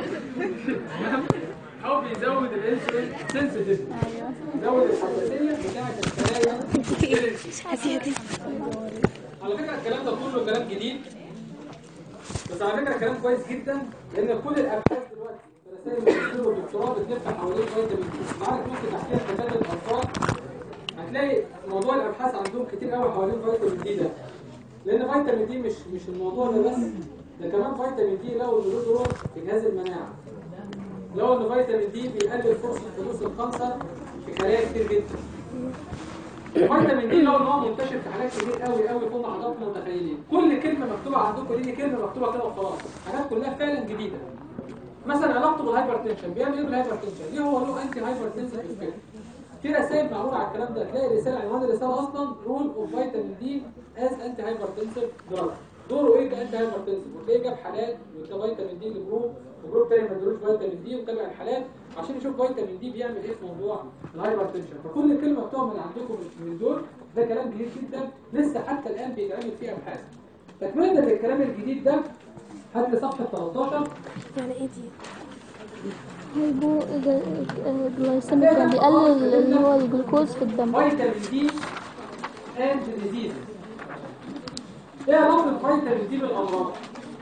هو بيزود الانسولين سنسيتيف يزود الحساسيه بتاعه الخلايا للإنسولين. على فكره الكلام ده كله كلام جديد بس على فكره كلام كويس جدا لان كل الابحاث دلوقتي في رسائل الماجستير والدكتوراه بتلف حوالين فيتامين دي معاك ممكن تحكي لك كتاب الاطفال هتلاقي موضوع الابحاث عندهم كتير قوي حوالين فيتامين دي ده لان فيتامين دي مش مش الموضوع ده بس ده كمان فيتامين دي له له دور في جهاز المناعه لو ان فيتامين دي بيقلل فرصه حدوث الكانسر في خلايا كتير جدا فيتامين دي لو ان هو منتشر في حاجات كتير قوي قوي فوق ما حضراتكم متخيلين كل كلمه مكتوبه عندكم دي كلمه مكتوبه كده وخلاص حاجات كلها فعلا جديده مثلا علاقته بالهايبرتنشن بيعمل ايه بالهايبرتنشن ليه هو له انتي هايبرتنشن افكت في رسائل معموله على الكلام ده تلاقي رساله عنوان الرساله اصلا رول اوف فيتامين دي از انتي هايبرتنسيف دراج دوره ايه كانتي هايبرتنسيف وتلاقيه جاب حالات وتلاقي فيتامين دي لجروب وجروب تاني ما ادلوش فيتامين دي وتابع الحالات عشان يشوف فيتامين دي بيعمل ايه في موضوع الهايبرتنشن فكل كلمه بتقع من عندكم من دول ده كلام جديد جدا لسه حتى الان بيتعمل فيه ابحاث تكمله للكلام الجديد ده هات لي صفحه 13 يعني ايه دي؟ هيبو جلايسيميك يعني بيقلل اللي هو الجلوكوز في الدم فيتامين دي اند ديزيز ايه علاقه فيتامين دي بالامراض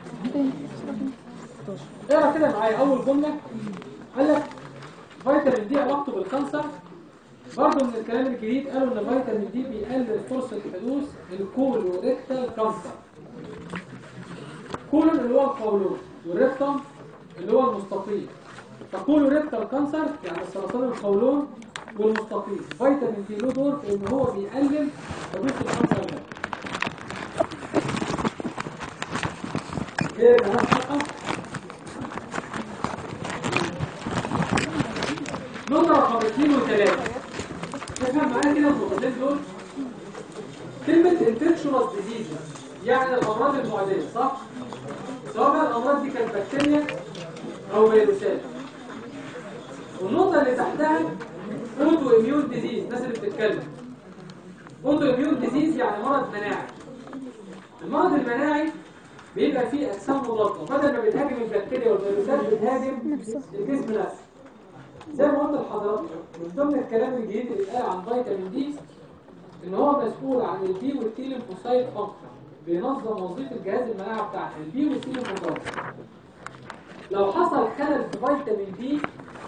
اقرا كده معايا اول جمله قال لك فيتامين دي علاقته بالكانسر برضه من الكلام الجديد قالوا ان فيتامين دي بيقلل فرصه حدوث الكولوريكتال كانسر كولون اللي هو القولون والريكتم اللي هو المستقيم فكولوريكتال كانسر يعني سرطان القولون والمستقيم فيتامين دي له دور في ان هو بيقلل حدوث الكانسر ده ايه كمان حلقه نقطة رقم اثنين وثلاثة افهم معايا كده النقطتين دول كلمة infectious disease يعني الأمراض المعدية صح؟ سواء بقى الأمراض دي كانت بكتيريا أو فيروسات والنقطة اللي تحتها اوتو اميون ديزيز الناس اللي بتتكلم اوتو اميون ديزيز يعني مرض مناعي المرض المناعي بيبقى فيه اجسام مضاده بدل ما بتهاجم البكتيريا والفيروسات بتهاجم الجسم نفسه زي ما قلت لحضراتكم من ضمن الكلام الجديد اللي اتقال عن فيتامين دي ان هو مسؤول عن البي والتي ليمفوسايت فانكشن بينظم وظيفه جهاز المناعه بتاعنا البي والتي ليمفوسايت لو حصل خلل في فيتامين دي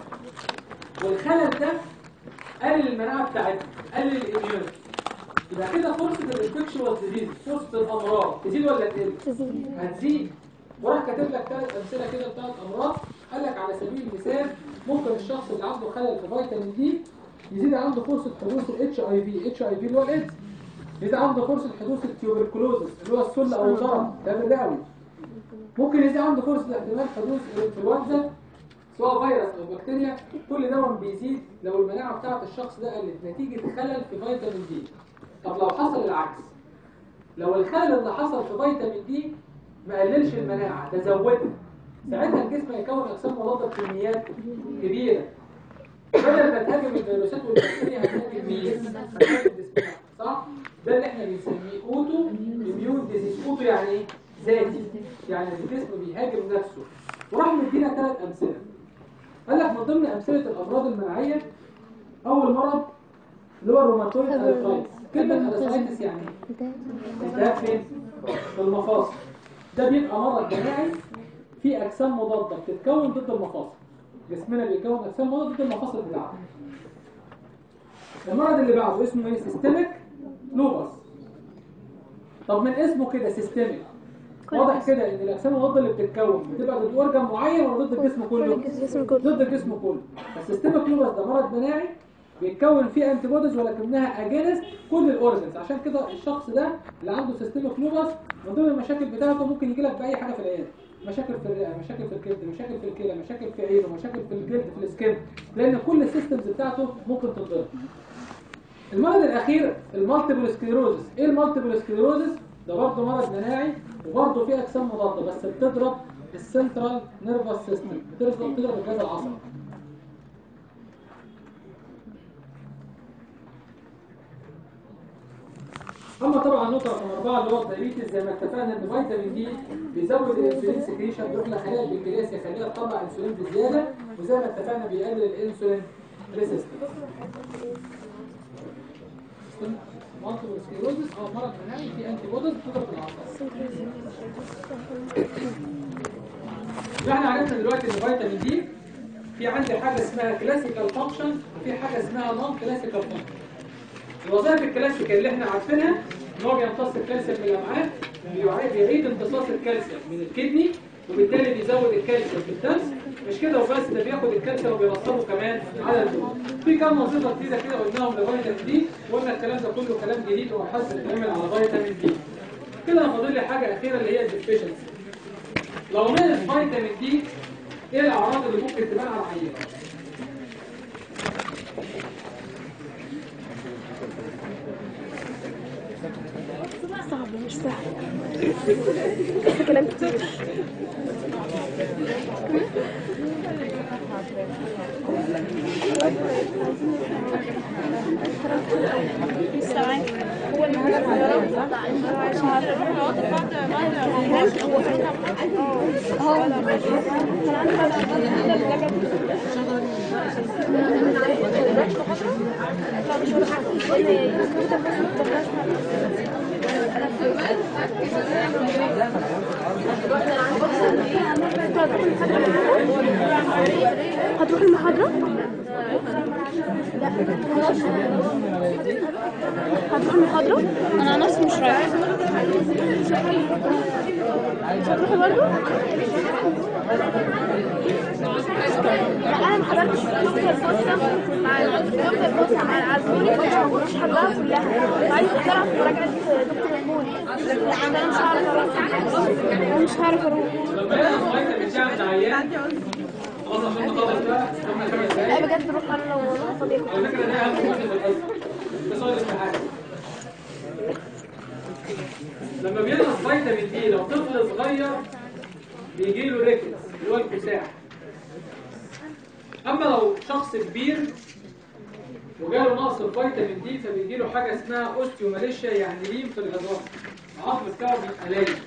والخلل ده قلل المناعه بتاعتنا قلل الاميونيتي يبقى كده فرصه الانفكشوال ديزيز فرصه الامراض تزيد ولا تقل؟ هتزيد وراح كاتب لك ثلاث امثله كده بثلاث امراض قال لك على سبيل المثال ممكن الشخص اللي عنده خلل في فيتامين دي يزيد عنده فرصه حدوث الاتش اي في اتش اي في اللي هو الايدز يزيد عنده فرصه حدوث التيوبركلوزس اللي هو السل او الضرر ده بالرئوي ممكن يزيد عنده فرصه احتمال حدوث الانفلونزا سواء فيروس او بكتيريا كل ده بيزيد لو المناعه بتاعه الشخص ده قلت نتيجه خلل في فيتامين دي طب لو حصل العكس لو الخلل اللي حصل في فيتامين دي ما قللش المناعه ده زودها ساعتها الجسم هيكون اجسام مضاده بكميات كبيره بدل ما تهاجم الفيروسات والبكتيريا هتهاجم مين؟ صح؟ ده اللي احنا بنسميه اوتو اميون ديزيز اوتو يعني ايه؟ ذاتي يعني الجسم بيهاجم نفسه وراح مدينا ثلاث امثله قال لك من ضمن امثله الامراض المناعيه اول مرض اللي هو الروماتويد ارثرايتس كلمه ارثرايتس يعني ايه؟ التهاب فين؟ في المفاصل ده بيبقى مرض مناعي فيه اجسام مضاده بتتكون ضد المفاصل جسمنا بيكون اجسام مضاد ضد المفاصل بتاعته المرض اللي بعده اسمه ايه سيستميك لوبس طب من اسمه كده سيستميك واضح كده ان الاجسام المضاده اللي بتتكون بتبقى ضد اورجان معين ولا ضد الجسم كله الجسم كله ضد الجسم كله السيستميك لوبس ده مرض مناعي بيتكون فيه انتي بوديز ولكنها اجينست كل الاورجنز عشان كده الشخص ده اللي عنده سيستميك لوبس من ضمن المشاكل بتاعته ممكن يجي لك باي حاجه في العياده مشاكل في الرئه مشاكل في الكبد مشاكل في الكلى مشاكل في عينه مشاكل في الجلد في السكين لان كل السيستمز بتاعته ممكن تتضرب المرض الاخير المالتيبل سكليروزس ايه المالتيبل سكليروزس ده برضه مرض مناعي وبرضه فيه اجسام مضاده بس بتضرب السنترال نيرفس سيستم بتضرب بتضرب الجهاز العصبي اما طبعا النقطه رقم اربعه اللي هو الدايبيتس زي ما اتفقنا ان فيتامين دي بيزود الانسولين سكريشن بيروح لخلايا البنكرياس يخليها تطلع انسولين بزياده وزي ما اتفقنا بيقلل الانسولين ريزيستنس مالتيبل سكليروزس هو مرض مناعي فيه انتي بوديز بتضرب الاعصاب يبقى احنا عرفنا دلوقتي ان فيتامين دي في عندي حاجه اسمها كلاسيكال فانكشن وفي حاجه اسمها نون كلاسيكال فانكشن الوظائف الكلاسيكال اللي احنا عارفينها ان هو بيمتص الكالسيوم من الامعاء بيعيد بيعيد امتصاص الكالسيوم من الكدني وبالتالي بيزود الكالسيوم في الدم مش كده وبس ده بياخد الكالسيوم وبيرسبه كمان على الدم في كام وظيفه جديده كده قلناهم لفيتامين دي وقلنا الكلام ده كله كلام جديد وحاسس بيتعمل على فيتامين دي كده انا فاضل لي حاجه اخيره اللي هي الديفيشنسي لو نقص فيتامين دي ايه الاعراض اللي ممكن تبان على العيان صعب مش سهل بس كلام كتير هتروح المحاضرة؟ لا هتروح المحاضرة؟ أنا نفسي مش رايحة هتروحي برضه؟ لا أنا ما حضرتش دكتور فوسة مع دكتور فوسة مع العزموني مش حضرها كلها وعايز أحضرها في مراجعة دكتور الموني أنا مش هعرف أروح مش هعرف أروح لما يلاقي فيتامين دي عند عيان خلاص عشان نخلص بقى استنى خمس لا دقايق بجد روح أنا لو والله فاضية على فكره ده اهم جزء في القصه بس اقول لك حاجه لما بينقص فيتامين دي لو طفل صغير بيجي له ريكتس اللي هو الكساح اما لو شخص كبير وجاله نقص الفيتامين دي فبيجي له حاجه اسمها اوستيوماليشيا يعني لين في العظام العظم بتاعه بيبقى لايم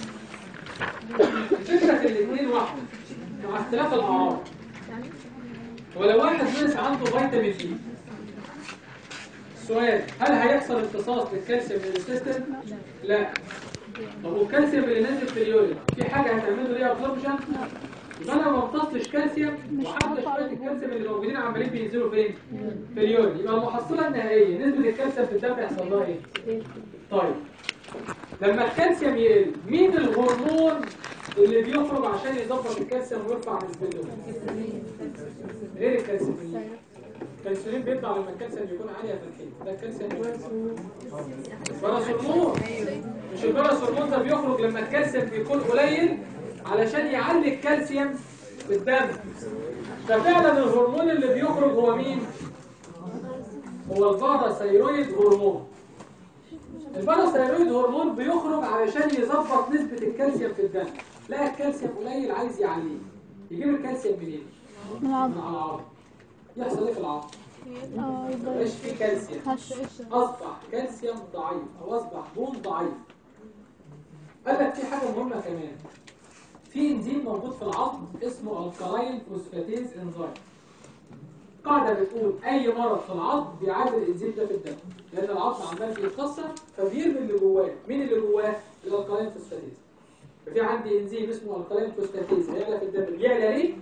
الفكره في الاثنين واحده مع اختلاف الاعراض ولو واحد ناقص عنده فيتامين دي السؤال هل هيحصل امتصاص للكالسيوم من السيستم؟ لا طب والكالسيوم اللي نازل في اليورين في حاجه هتعمل له ليه ابزوربشن؟ يبقى انا ما امتصتش كالسيوم وحتى شويه الكالسيوم اللي موجودين عمالين بينزلوا فين؟ في اليورين يبقى المحصله النهائيه نسبه الكالسيوم في الدم يحصل لها ايه؟ طيب لما الكالسيوم يقل مين الهرمون اللي بيخرج عشان يظبط الكالسيوم ويرفع نسبته؟ غير الكالسيوم الكالسيوم بيطلع لما الكالسيوم يكون عالي في الحين ده الكالسيوم باراسورمون مش الباراسورمون ده بيخرج لما الكالسيوم بيكون قليل علشان يعلي الكالسيوم في الدم ففعلا الهرمون اللي بيخرج هو مين؟ هو الباراثايرويد هرمون الباراثايرويد هرمون بيخرج علشان يظبط نسبة الكالسيوم في الدم لا الكالسيوم قليل عايز يعليه يجيب الكالسيوم منين؟ من العظم من على العظم يحصل ايه في العظم؟ اه يبقى مبقاش فيه كالسيوم هش اصبح كالسيوم ضعيف او اصبح بون ضعيف قال لك في حاجه مهمه كمان في انزيم موجود في العظم اسمه الكالاين فوسفاتيز انزيم قاعده بتقول اي مرض في العظم بيعادل الانزيم ده في الدم لان العظم عمال بيتكسر فبيرمي اللي جواه مين اللي جواه الالكالاين فوسفاتيز ففي عندي انزيم اسمه الكالاين فوسفاتيز هيعلى في الدم بيعلى ليه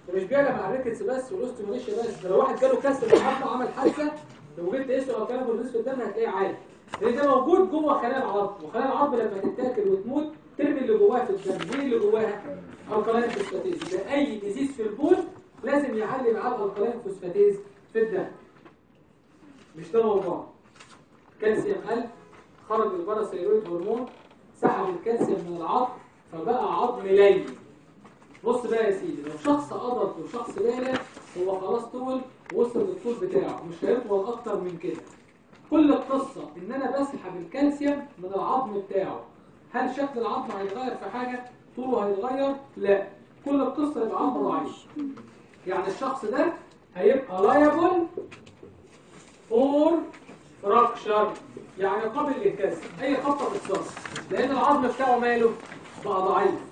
ومش بيعلى مع الريكتس بس والاوستيوماليشيا بس ده لو واحد جاله كسر العظم وعمل حادثه لو جيت تقيسه او كان بالنسبه في الدم هتلاقيه عالي لان ده موجود جوه خلايا العظم وخلايا العظم لما تتاكل وتموت ترمي اللي جواها في الدم مين اللي جواها؟ الكالين فوسفاتيز يبقى اي ديزيز في البول لازم يعلي معاه الكالين فوسفاتيز في الدم مش ده موضوع كالسيوم قل خرج الباراسيرويد هرمون سحب الكالسيوم من العظم فبقى عظم لين بص بقى يا سيدي لو شخص قدر وشخص بالغ هو خلاص طول وصل للطول بتاعه مش هيطول اكتر من كده كل القصة ان انا بسحب الكالسيوم من العظم بتاعه هل شكل العظم هيتغير في حاجة طوله هيتغير لا كل القصة يبقى عظم ضعيف يعني الشخص ده هيبقى liable for fracture يعني قابل للكسر اي خبطة بتصاب لان العظم بتاعه ماله بقى ضعيف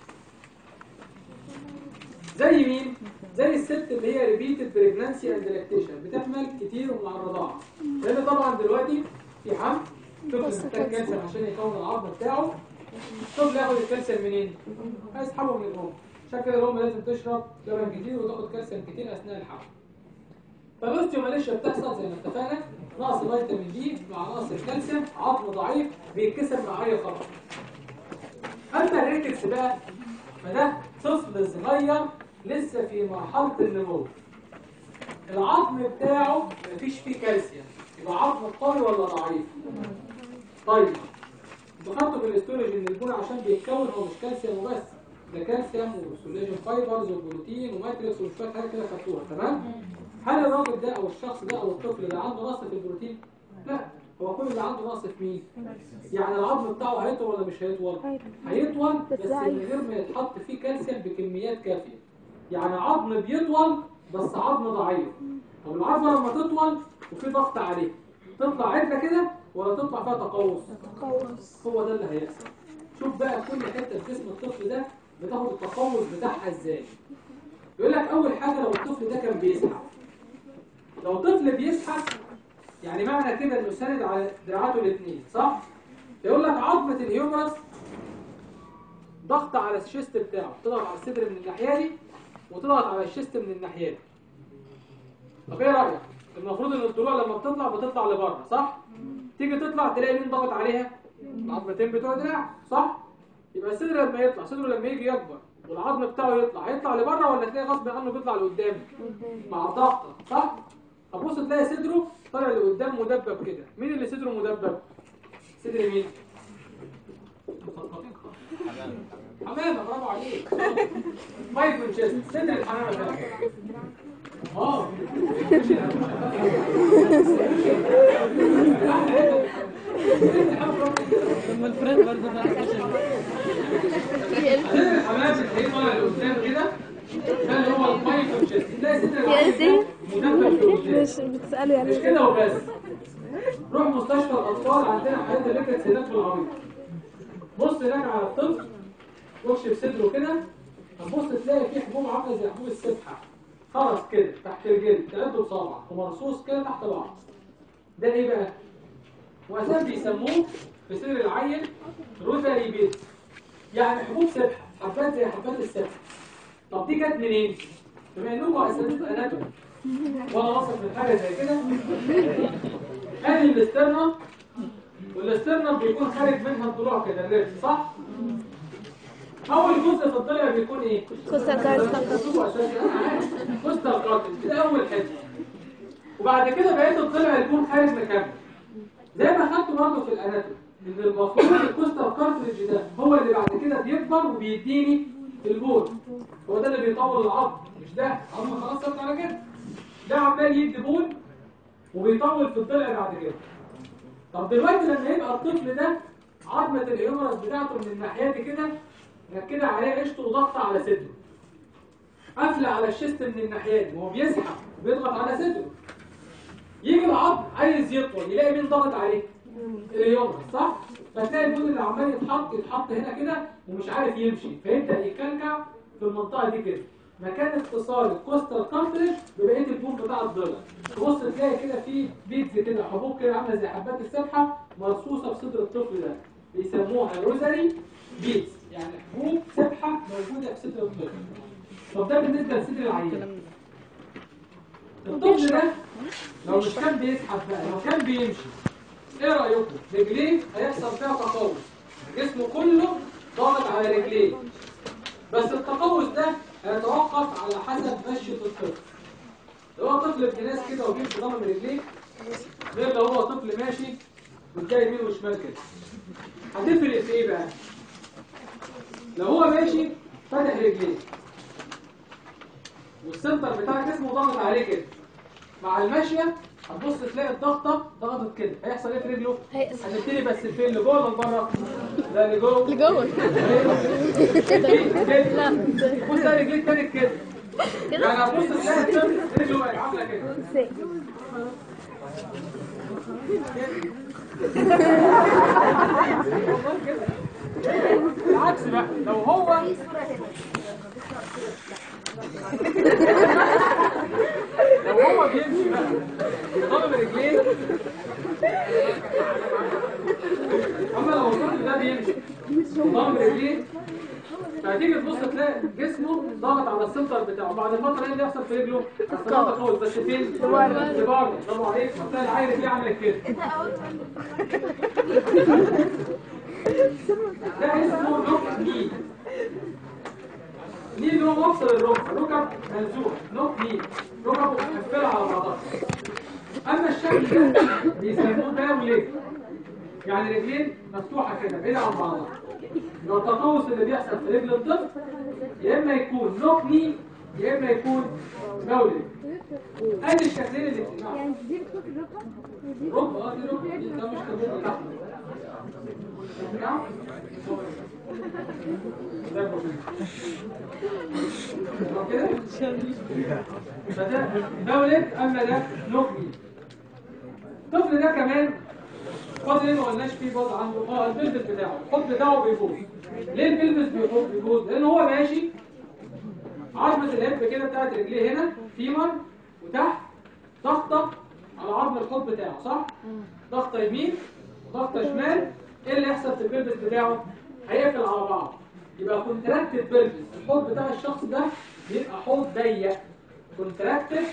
زي مين؟ زي الست اللي هي ريبيتد بريجنانسي اند لاكتيشن بتحمل كتير مع الرضاعة لان طبعا دلوقتي في حمل طفل محتاج كالسيوم عشان يكون العظم بتاعه الطفل ياخد الكالسيوم منين؟ هيسحبه من الام عشان كده الام لازم تشرب لبن كتير وتاخد كالسيوم كتير اثناء الحمل فالاوستيوماليشيا بتحصل زي ما اتفقنا نقص فيتامين دي مع نقص الكالسيوم عظم ضعيف بيتكسر مع اي خطر اما الريكتس بقى فده طفل صغير لسه في مرحلة النمو العظم بتاعه مفيش فيه كالسيوم يبقى عظم قوي ولا ضعيف طيب انتوا خدتوا في الاستورج ان البون عشان بيتكون هو مش كالسيوم وبس ده كالسيوم وسوليجين فايبرز وبروتين وماتريكس وشويه حاجات كده خدتوها تمام هل الراجل ده او الشخص ده او الطفل ده عنده نقص في البروتين لا هو كل اللي عنده نقص في مين يعني العظم بتاعه هيطول ولا مش هيطول هيطول بس من غير ما يتحط فيه كالسيوم بكميات كافيه يعني عظم بيطول بس عظم ضعيف طب العظمه لما تطول وفي ضغط عليه تطلع عدله كده ولا تطلع فيها تقوس قوس هو ده اللي هيحصل شوف بقى كل حته في جسم الطفل ده بتاخد التقوس بتاعها ازاي يقول لك اول حاجه لو الطفل ده كان بيزحف لو طفل بيزحف يعني معنى كده انه ساند على دراعاته الاثنين صح يقول لك عظمه الهيومرس ضغط على الشيست بتاعه تضغط على الصدر من الناحيه دي وتضغط على الشيست من الناحيه دي طب ايه رايك المفروض ان الضلوع لما بتطلع بتطلع لبره صح تيجي تطلع تلاقي مين ضغط عليها العظمتين بتوع الدراع صح يبقى الصدر لما يطلع صدره لما يجي يكبر والعظم بتاعه يطلع هيطلع لبره ولا تلاقي غصب عنه بيطلع لقدام مع الضغط صح هتبص تلاقي صدره طالع لقدام مدبب كده مين اللي صدره مدبب صدر مين حمامه برافو عليك مايكرو تشيست صدر الحمامه ده اه ثم الفريد برضه بقى الحمام اللي طالع لقدام كده ده اللي هو المايكرو تشيست تلاقي صدر يا العيل زين. مدبب لقدام مش بتسألوا مش يعني كده وبس روح مستشفى الاطفال عندنا حالات ركبت هناك في العريض بص هناك على الطفل واكشف صدره كده هتبص تلاقي فيه حبوب عامله زي حبوب السبحه خرس كده تحت الجلد تعده بصابع ومرصوص كده تحت بعض ده ايه بقى؟ واساسا بيسموه في صدر العيل روزاري بيت يعني حبوب سبحه حبات زي حبات السبحه طب دي جت منين؟ بما انكم اساتذه اناتومي وانا واثق من حاجه زي كده ادي الاسترنم والاسترنم بيكون خارج منها الضلوع كده الرجل صح؟ اول جزء في الضلع بيكون ايه؟ كوستال كارتل. كوستال كارتل ده اول حته وبعد كده بقيه الضلع يكون خارج مكمل زي ما خدته برضه في الاناتومي ان المفروض الكوستال كارتلج ده هو اللي بعد كده بيكبر وبيديني البول هو ده اللي بيطول العظم مش ده عظم خلاص ثابت على كده ده عمال يدي بول وبيطول في الضلع بعد كده طب دلوقتي لما يبقى الطفل ده عظمة الهيومرس بتاعته من الناحية دي كده مركزة عليه قشطه وضغط على صدره قافلة على الشيست من الناحية دي وهو بيسحب وبيضغط على صدره يجي العظم عايز يطول يلاقي مين ضغط عليه الهيومرس صح؟ فتلاقي البول اللي عمال يتحط يتحط هنا كده ومش عارف يمشي فيبدأ يكلكع في المنطقة دي كده مكان اتصال الكوستال كارتريج ببقيه البول بتاع الضلع تبص تلاقي كده في بيتز كده حبوب كده عامله زي حبات السبحه مرصوصه في صدر الطفل ده بيسموها روزاري بيتز يعني حبوب سبحه موجوده في صدر الطفل طب ده بالنسبه لصدر العيان الطفل ده لو مش كان بيزحف بقى لو كان بيمشي ايه رايكم رجليه هيحصل فيها تقوس جسمه كله ضاغط على رجليه بس التقوس ده هيتوقف على حسب مشية الطفل لو هو طفل ابن ناس كده وبيمشي ضامن رجليه غير لو هو طفل ماشي وتلاقي يمين وشمال كده هتفرق في ايه بقى لو هو ماشي فاتح رجليه والسنتر بتاع جسمه ضاغط عليه كده مع الماشية هتبص تلاقي الضغطة ضغطت كده هيحصل ايه في رجله؟ هيقسم. هتبتدي بس فين اللي جوه ولا بره؟ لا اللي جوه اللي جوه لا بص على رجليك تاني كده كده يعني هتبص تلاقي الطفل رجله بقت عاملة كده ازاي العكس بقى لو هو لو هو بيمشي بقى ضرب رجليه اما لو الطفل ده بيمشي ضرب رجليه فهتيجي تبص تلاقي جسمه ضغط على السنتر بتاعه بعد فتره ايه اللي يحصل في رجله؟ السنتر خالص بس فين؟ لبره لبره برافو عليك هتلاقي العين رجليه عملت كده ده اسمه نوك ني ني اللي هو مفصل الركب ركب منزوع نوك ني ركبه مقفله على بعضها اما الشكل ده بيسموه باو ليج يعني رجلين مفتوحه كده بعيده عن بعضها لو التقوس اللي بيحصل في رجل الطفل يا اما يكون نوك ني يا اما يكون باو ليج ادي الشكلين اللي بتسمعهم يعني دي بتكون في الركبة ودي ركبه اه دي ركبه دي ده مش كبير تحت نعم ده بسيط. كده فده دولت اما ده نقلي الطفل ده كمان فاضل ايه ما قلناش فيه باظ عنده اه البلبس بتاعه الحب بتاعه بيبوظ ليه البلبس بيبوظ بيبوظ لان هو ماشي عظمه الهب كده بتاعت رجليه هنا فيمر وتحت ضغطه على عظم الحوض بتاعه صح ضغطه يمين وضغطه شمال ايه اللي يحصل في البلبس بتاعه هيقفل على بعض يبقى كونتراكتد بلبس الحوض بتاع الشخص ده بيبقى حوض ضيق كونتراكتد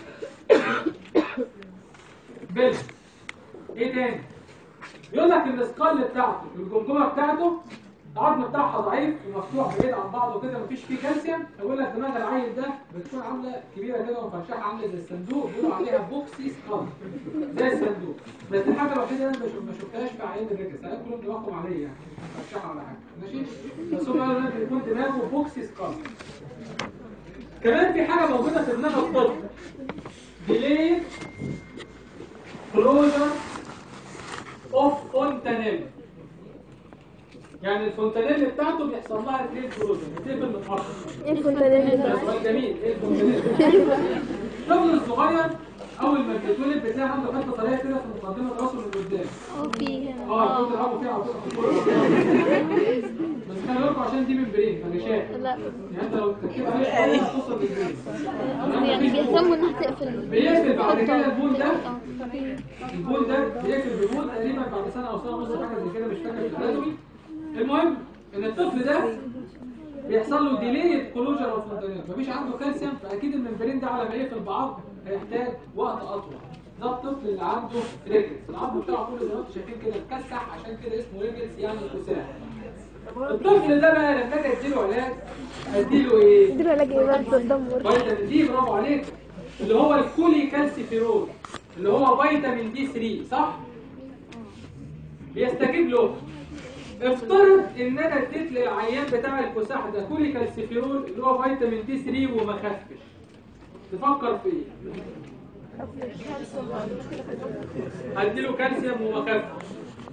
بلبس ايه تاني يقول لك ان السكال بتاعته الجمجمه بتاعته العظم بتاعها ضعيف ومفتوح بعيد عن بعض وكده مفيش فيه كالسيوم يقول لك دماغ العيل ده بتكون عامله كبيره كده ومفرشحه عامله زي الصندوق بيقولوا عليها بوكسي سكال زي الصندوق بس الحاجه الوحيده اللي انا ما شف- ما شفتهاش في عيان الرجل انا كلهم دماغهم عليا يعني مفرشحه ولا حاجه ماشي بس هم قالوا ان بيكون دماغه بوكسي سكال كمان في حاجه موجوده في دماغ الطفل ديلي كلوزر اوف فونتانيل يعني الفونتانيل بتاعته بيحصل لها اثنين كلوزر بتقفل متأخر ايه الفونتانيل ده ده؟ سؤال جميل ايه الفونتانيل الطفل الصغير اول ما بيتولد بتلاقي عنده حته طريه كده في مقدمه راسه من قدام اه في هنا اه كنت العبوا فيها على طول بس خلي بالكم عشان دي من برين فغشاء لا يعني انت لو تركب عليه شويه هتوصل للبرين يعني بيهتموا انها تقفل بيقفل بعد كده البول ده اه في البول ده بيقفل بالبول تقريبا بعد سنه او سنه ونص حاجه زي كده مش فاكر في الاناتومي المهم ان الطفل ده بيحصل له ديلي كلوجر اوف فونتانيل مفيش عنده كالسيوم فاكيد الممبرين ده على ما يقفل بعض هيحتاج وقت اطول ده الطفل اللي عنده ريكتس العظم بتاعه كله زي ما انتم شايفين كده اتكسح عشان كده اسمه ريكتس يعني كساح الطفل ده بقى لما اجي اديله علاج اديله ايه؟ دي علاج ايه بقى التدمر فيتامين دي برافو عليك اللي هو الكولي كالسيفيرول اللي هو فيتامين دي 3 صح بيستجيب له افترض ان انا اديت للعيان بتاع الكساح ده كولي كالسيفيرول اللي هو فيتامين دي 3 وما خفش تفكر في ايه هديله كالسيوم وما خفش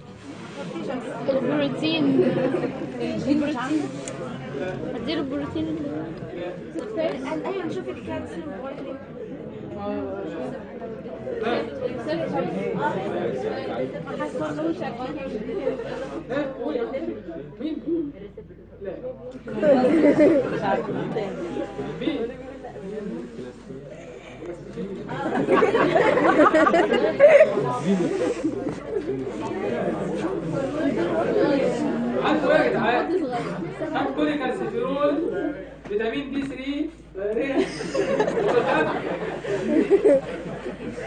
البروتين البروتين اديله البروتين ايوه نشوف الكالسيوم ها قول يا عم. مين لا مين عنده ايه يا جدعان؟ خد كولي كالسيفيرول فيتامين دي 3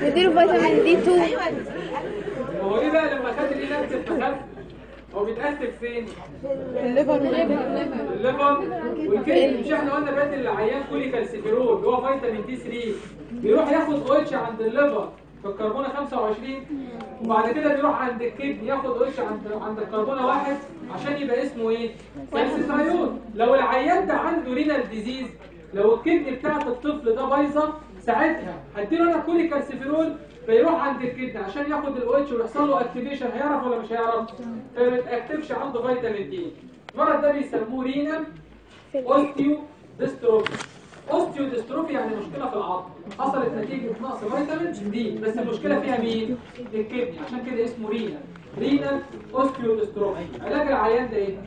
نديله فيتامين دي 2 ما هو ليه بقى لما خد الانكتيف فخف هو بيتقسم فين؟ الليفر الليفر والكلى مش احنا قلنا بدل العيان كولي كالسيفيرول اللي هو فيتامين دي 3 بيروح ياخد او اتش عند الليفر في الكربونه 25 وبعد كده بيروح عند الكدني ياخد او اتش عند عند الكربونه واحد عشان يبقى اسمه ايه؟ كالسيتريون لو العيان ده عنده رينال ديزيز لو الكدني بتاعت الطفل ده بايظه ساعتها هديله انا كولي كالسيفيرول فيروح عند الكدني عشان ياخد الاو اتش ويحصل له اكتيفيشن هيعرف ولا مش هيعرف؟ فما يتاكتفش عنده فيتامين دي المرض ده بيسموه رينال اوستيو ديستروفي اوستيو ديستروفي يعني مشكله في العظم حصلت نتيجه نقص فيتامين دي بس المشكله فيها مين الكدني عشان كده اسمه رينال رينال اوستيو ديستروفي علاج العيان ده ايه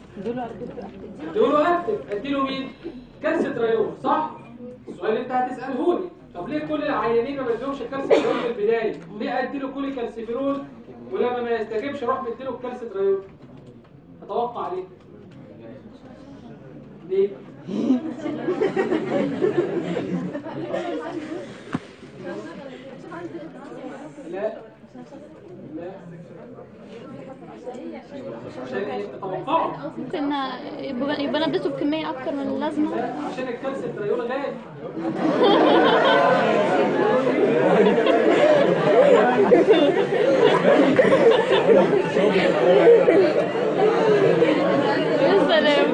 اديله اكتف اديله مين كالسيتريون صح السؤال اللي انت هتساله لي طب ليه كل العيانين ما بديهمش الكالسيتريون في البدايه ليه اديله كل كالسيفيرول ولما ما يستجيبش اروح مديله الكالسيتريون اتوقع ليه ليه لا لا عشان ايه تتوقعوا ممكن يبقى يبقى انا اديته بكميه اكتر من اللازمه لا عشان الكالسيتريون غالي يا سلام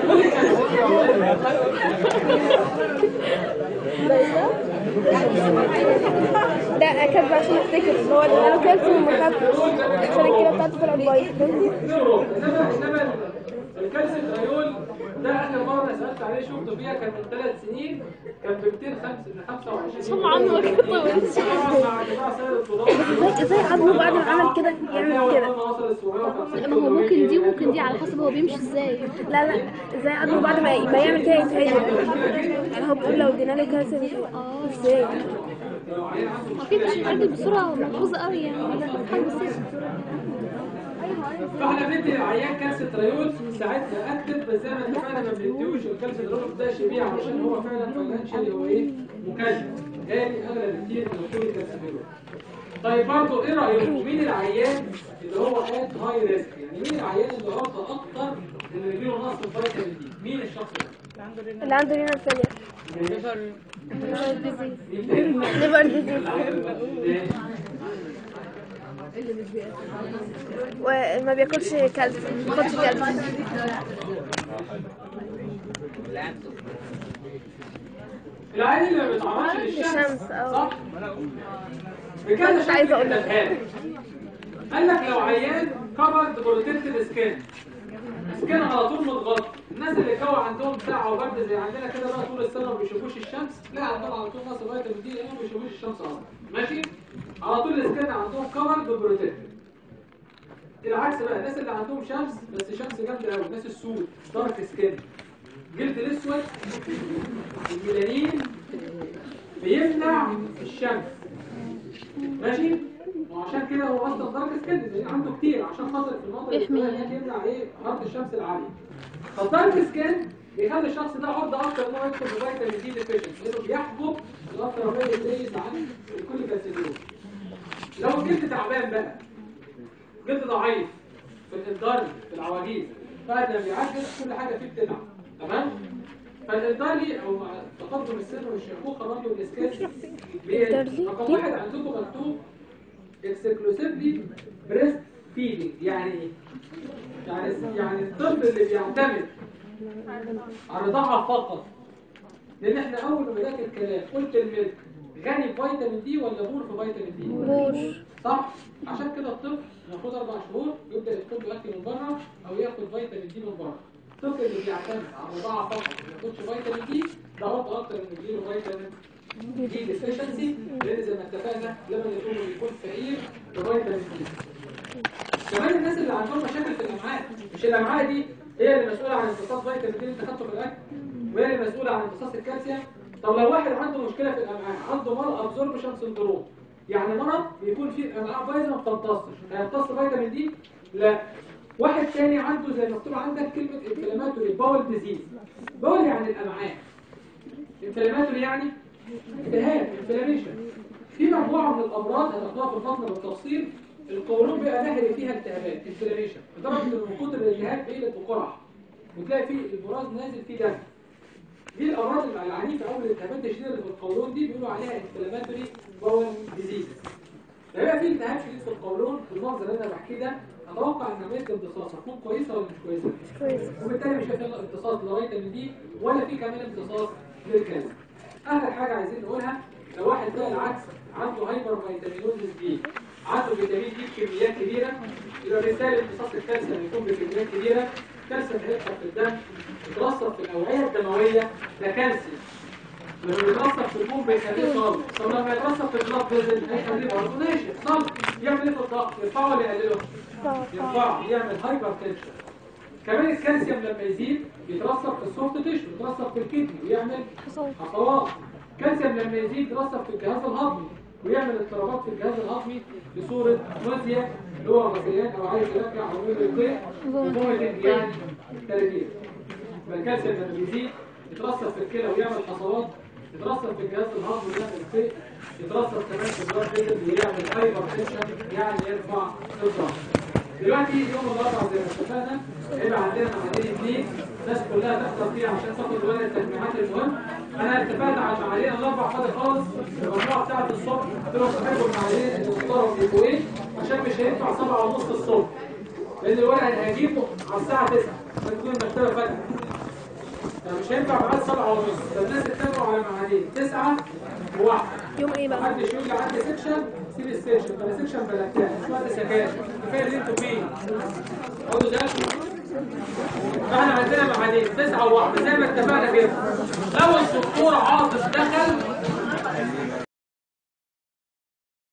ده كاتبه عشان افتكر اللي هو انا كلت وما خدتش عشان الكلى بتاعته طلعت بايظه نورو انما انما الكالسيتريول ده اخر مره سالت عليه شفته فيها كان من ثلاث سنين كان ب 225 سمع عنه وكده طبعا مع جماعه سيد الخضار ازاي ازاي عظمه بعد ما عمل كده يعمل كده ما هو ممكن دي وممكن دي على حسب هو بيمشي ازاي لا لا ازاي عظمه بعد ما ما يعمل كده يتعدل يعني هو بيقول لو ادينا له كالسيوم ازاي اكيد مش هيتعدل بسرعه ملحوظه قوي يعني حاجه بسيطه فاحنا بندي العيان كالسيتريول ساعتها اكتب بس زي ما اتفقنا ما بنديهوش الكالسيتريول ده شبيع عشان هو فعلا فاينانشالي هو ايه مكلف غالي اغلى بكتير من كل الكالسيتريول طيب برضه ايه رايكم مين العيان اللي هو ات هاي ريسك يعني مين العيان اللي عرضه اكتر انه يجيله نقص فيتامين دي مين الشخص ده اللي عنده رينا فيلير مين ليفر ديزيز ليه؟ وما بياكلش كالسيوم ما بياخدش كالسيوم العيان اللي ما بيتعرضش للشمس الشمس، اه. صح بكده مش عايزة أقول لك. لك قال لك لو عيان كفرد بروتكتد سكين سكين على طول متغطى الناس اللي جو عندهم ساعة وبرد زي عندنا كده بقى طول السنة ما بيشوفوش الشمس لا عندهم على طول ناس فيتامين دي لأنهم ما بيشوفوش الشمس أصلا ماشي على طول السكين عندهم كفرد بروتكتد العكس بقى الناس اللي عندهم شمس بس شمس جامدة قوي الناس السود دارك سكين جلد الاسود الميلانين بيمنع الشمس ماشي وعشان كده هو اصلا درجه سكن لان عنده كتير عشان خاطر في المنطقه يحمي. الفلانيه يمنع ايه حراره الشمس العاليه فالدارك سكن بيخلي الشخص ده عرضه اكتر ان هو يدخل في فيتامين دي ديفيشنسي لانه بيحجب الالترافيوليت ريز عن الكل كالسيدول لو الجلد تعبان بقى جلد ضعيف في الانذار في العواجيز بعد ما بيعجز كل حاجه فيه بتتعب تمام فالانذاري او مع تقدم السن والشيخوخه برضه الاسكان بي- رقم واحد عندكم مكتوب اكسكلوسيفلي بريست فيدنج يعني ايه؟ يعني يعني الطب اللي بيعتمد على الرضاعه فقط لان احنا اول ما بدات الكلام قلت الملك غني بفيتامين دي ولا بور في فيتامين دي؟ بور صح عشان كده الطفل المفروض اربع شهور يبدا ياخد له اكل من بره او ياخد فيتامين دي من بره الطفل اللي بيعتمد على الرضاعه فقط ما ياخدش فيتامين دي ده برضه اكتر من يجيله فيتامين دي ديفيشنسي لان زي ما اتفقنا لما الام بيكون فقير بفيتامين دي كمان الناس اللي عندهم مشاكل في الامعاء مش الامعاء دي هي اللي مسؤوله عن امتصاص فيتامين دي اللي انت خدته في الاكل وهي اللي مسؤوله عن امتصاص الكالسيوم طب لو واحد عنده مشكله في الامعاء عنده مال ابزوربشن سندروم يعني مرض بيكون فيه الامعاء بايظه ما بتمتصش هيمتص فيتامين دي لا واحد تاني عنده زي مكتوب عندك كلمه انفلاماتوري باول ديزيز باول يعني الامعاء انفلاماتوري يعني التهاب انفلاميشن في مجموعه من الامراض هناخدها في البطن بالتفصيل القولون بيبقى نهري فيها التهابات انفلاميشن لدرجه ان من كتر الالتهاب بيقلب بقرح وتلاقي فيه البراز نازل فيه دم دي الامراض العنيفه قوي الالتهابات الشديده اللي في القولون دي بيقولوا عليها انفلاماتوري باول ديزيز لما في التهاب شديد في القولون بالمنظر اللي انا بحكيه ده اتوقع ان عمليه الامتصاص هتكون كويسه ولا مش كويسه؟ مش كويس وبالتالي مش هيحصل امتصاص لفيتامين دي ولا في كمان امتصاص للكالسيوم. اخر حاجه عايزين نقولها لو واحد بقى العكس عنده هايبر فيتامينوزيس بي عنده فيتامين دي بكميات كبيره يبقى بالتالي امتصاص الكالسيوم يكون بكميات كبيره الكالسيوم هيدخل في الدم يترسب في الاوعيه الدمويه ده كالسيوم لما يترسب في البوم بيخليه صلب طب لما يترسب في البلاد فيزل هيخليه برضه ناشف صلب يعمل ايه في الضغط يرفعه ولا يقلله؟ يرفعه يعمل هايبر تنشن كمان الكالسيوم لما يزيد يترسب في السوفت تيشو يترسب في الكدني ويعمل حصوات الكالسيوم لما يزيد يترسب في الجهاز الهضمي ويعمل اضطرابات في الجهاز الهضمي بصورة نوزيا اللي هو غثيان او عايز يرجع او يطيع وفوميتنج يعني تركيز فالكالسيوم لما يزيد يترسب في الكلى ويعمل حصوات يترسب في الجهاز الهضمي ويعمل القيء يترسب كمان في البلاد فيزل ويعمل هايبر تنشن يعني يرفع الضغط دلوقتي يوم الاربعاء زي ما اتفقنا هيبقى عندنا معادين اثنين الناس كلها تحضر فيها عشان تاخد ورقه التجميعات المهم انا اتفقت على المعادين الاربع فاضي خالص المجموعه بتاعت الصبح قلت صاحبكم المعادين اللي محترم يبقوا ايه عشان مش هينفع 7 ونص الصبح لان الورقه اللي هجيبه على الساعه 9 عشان تكون المكتبه فاتحه يعني مش هينفع بعد 7 ونص فالناس اتفقوا على معادين 9 وواحد يوم ايه بقى؟ محدش يقول لي عندي سكشن سيب السكشن بلا سكشن بلا بتاع مش وقت سكاشن كفايه اللي انتوا فيه خدوا ده فاحنا عندنا معادين تسعة وواحدة زي ما اتفقنا كده لو الدكتور عاطف دخل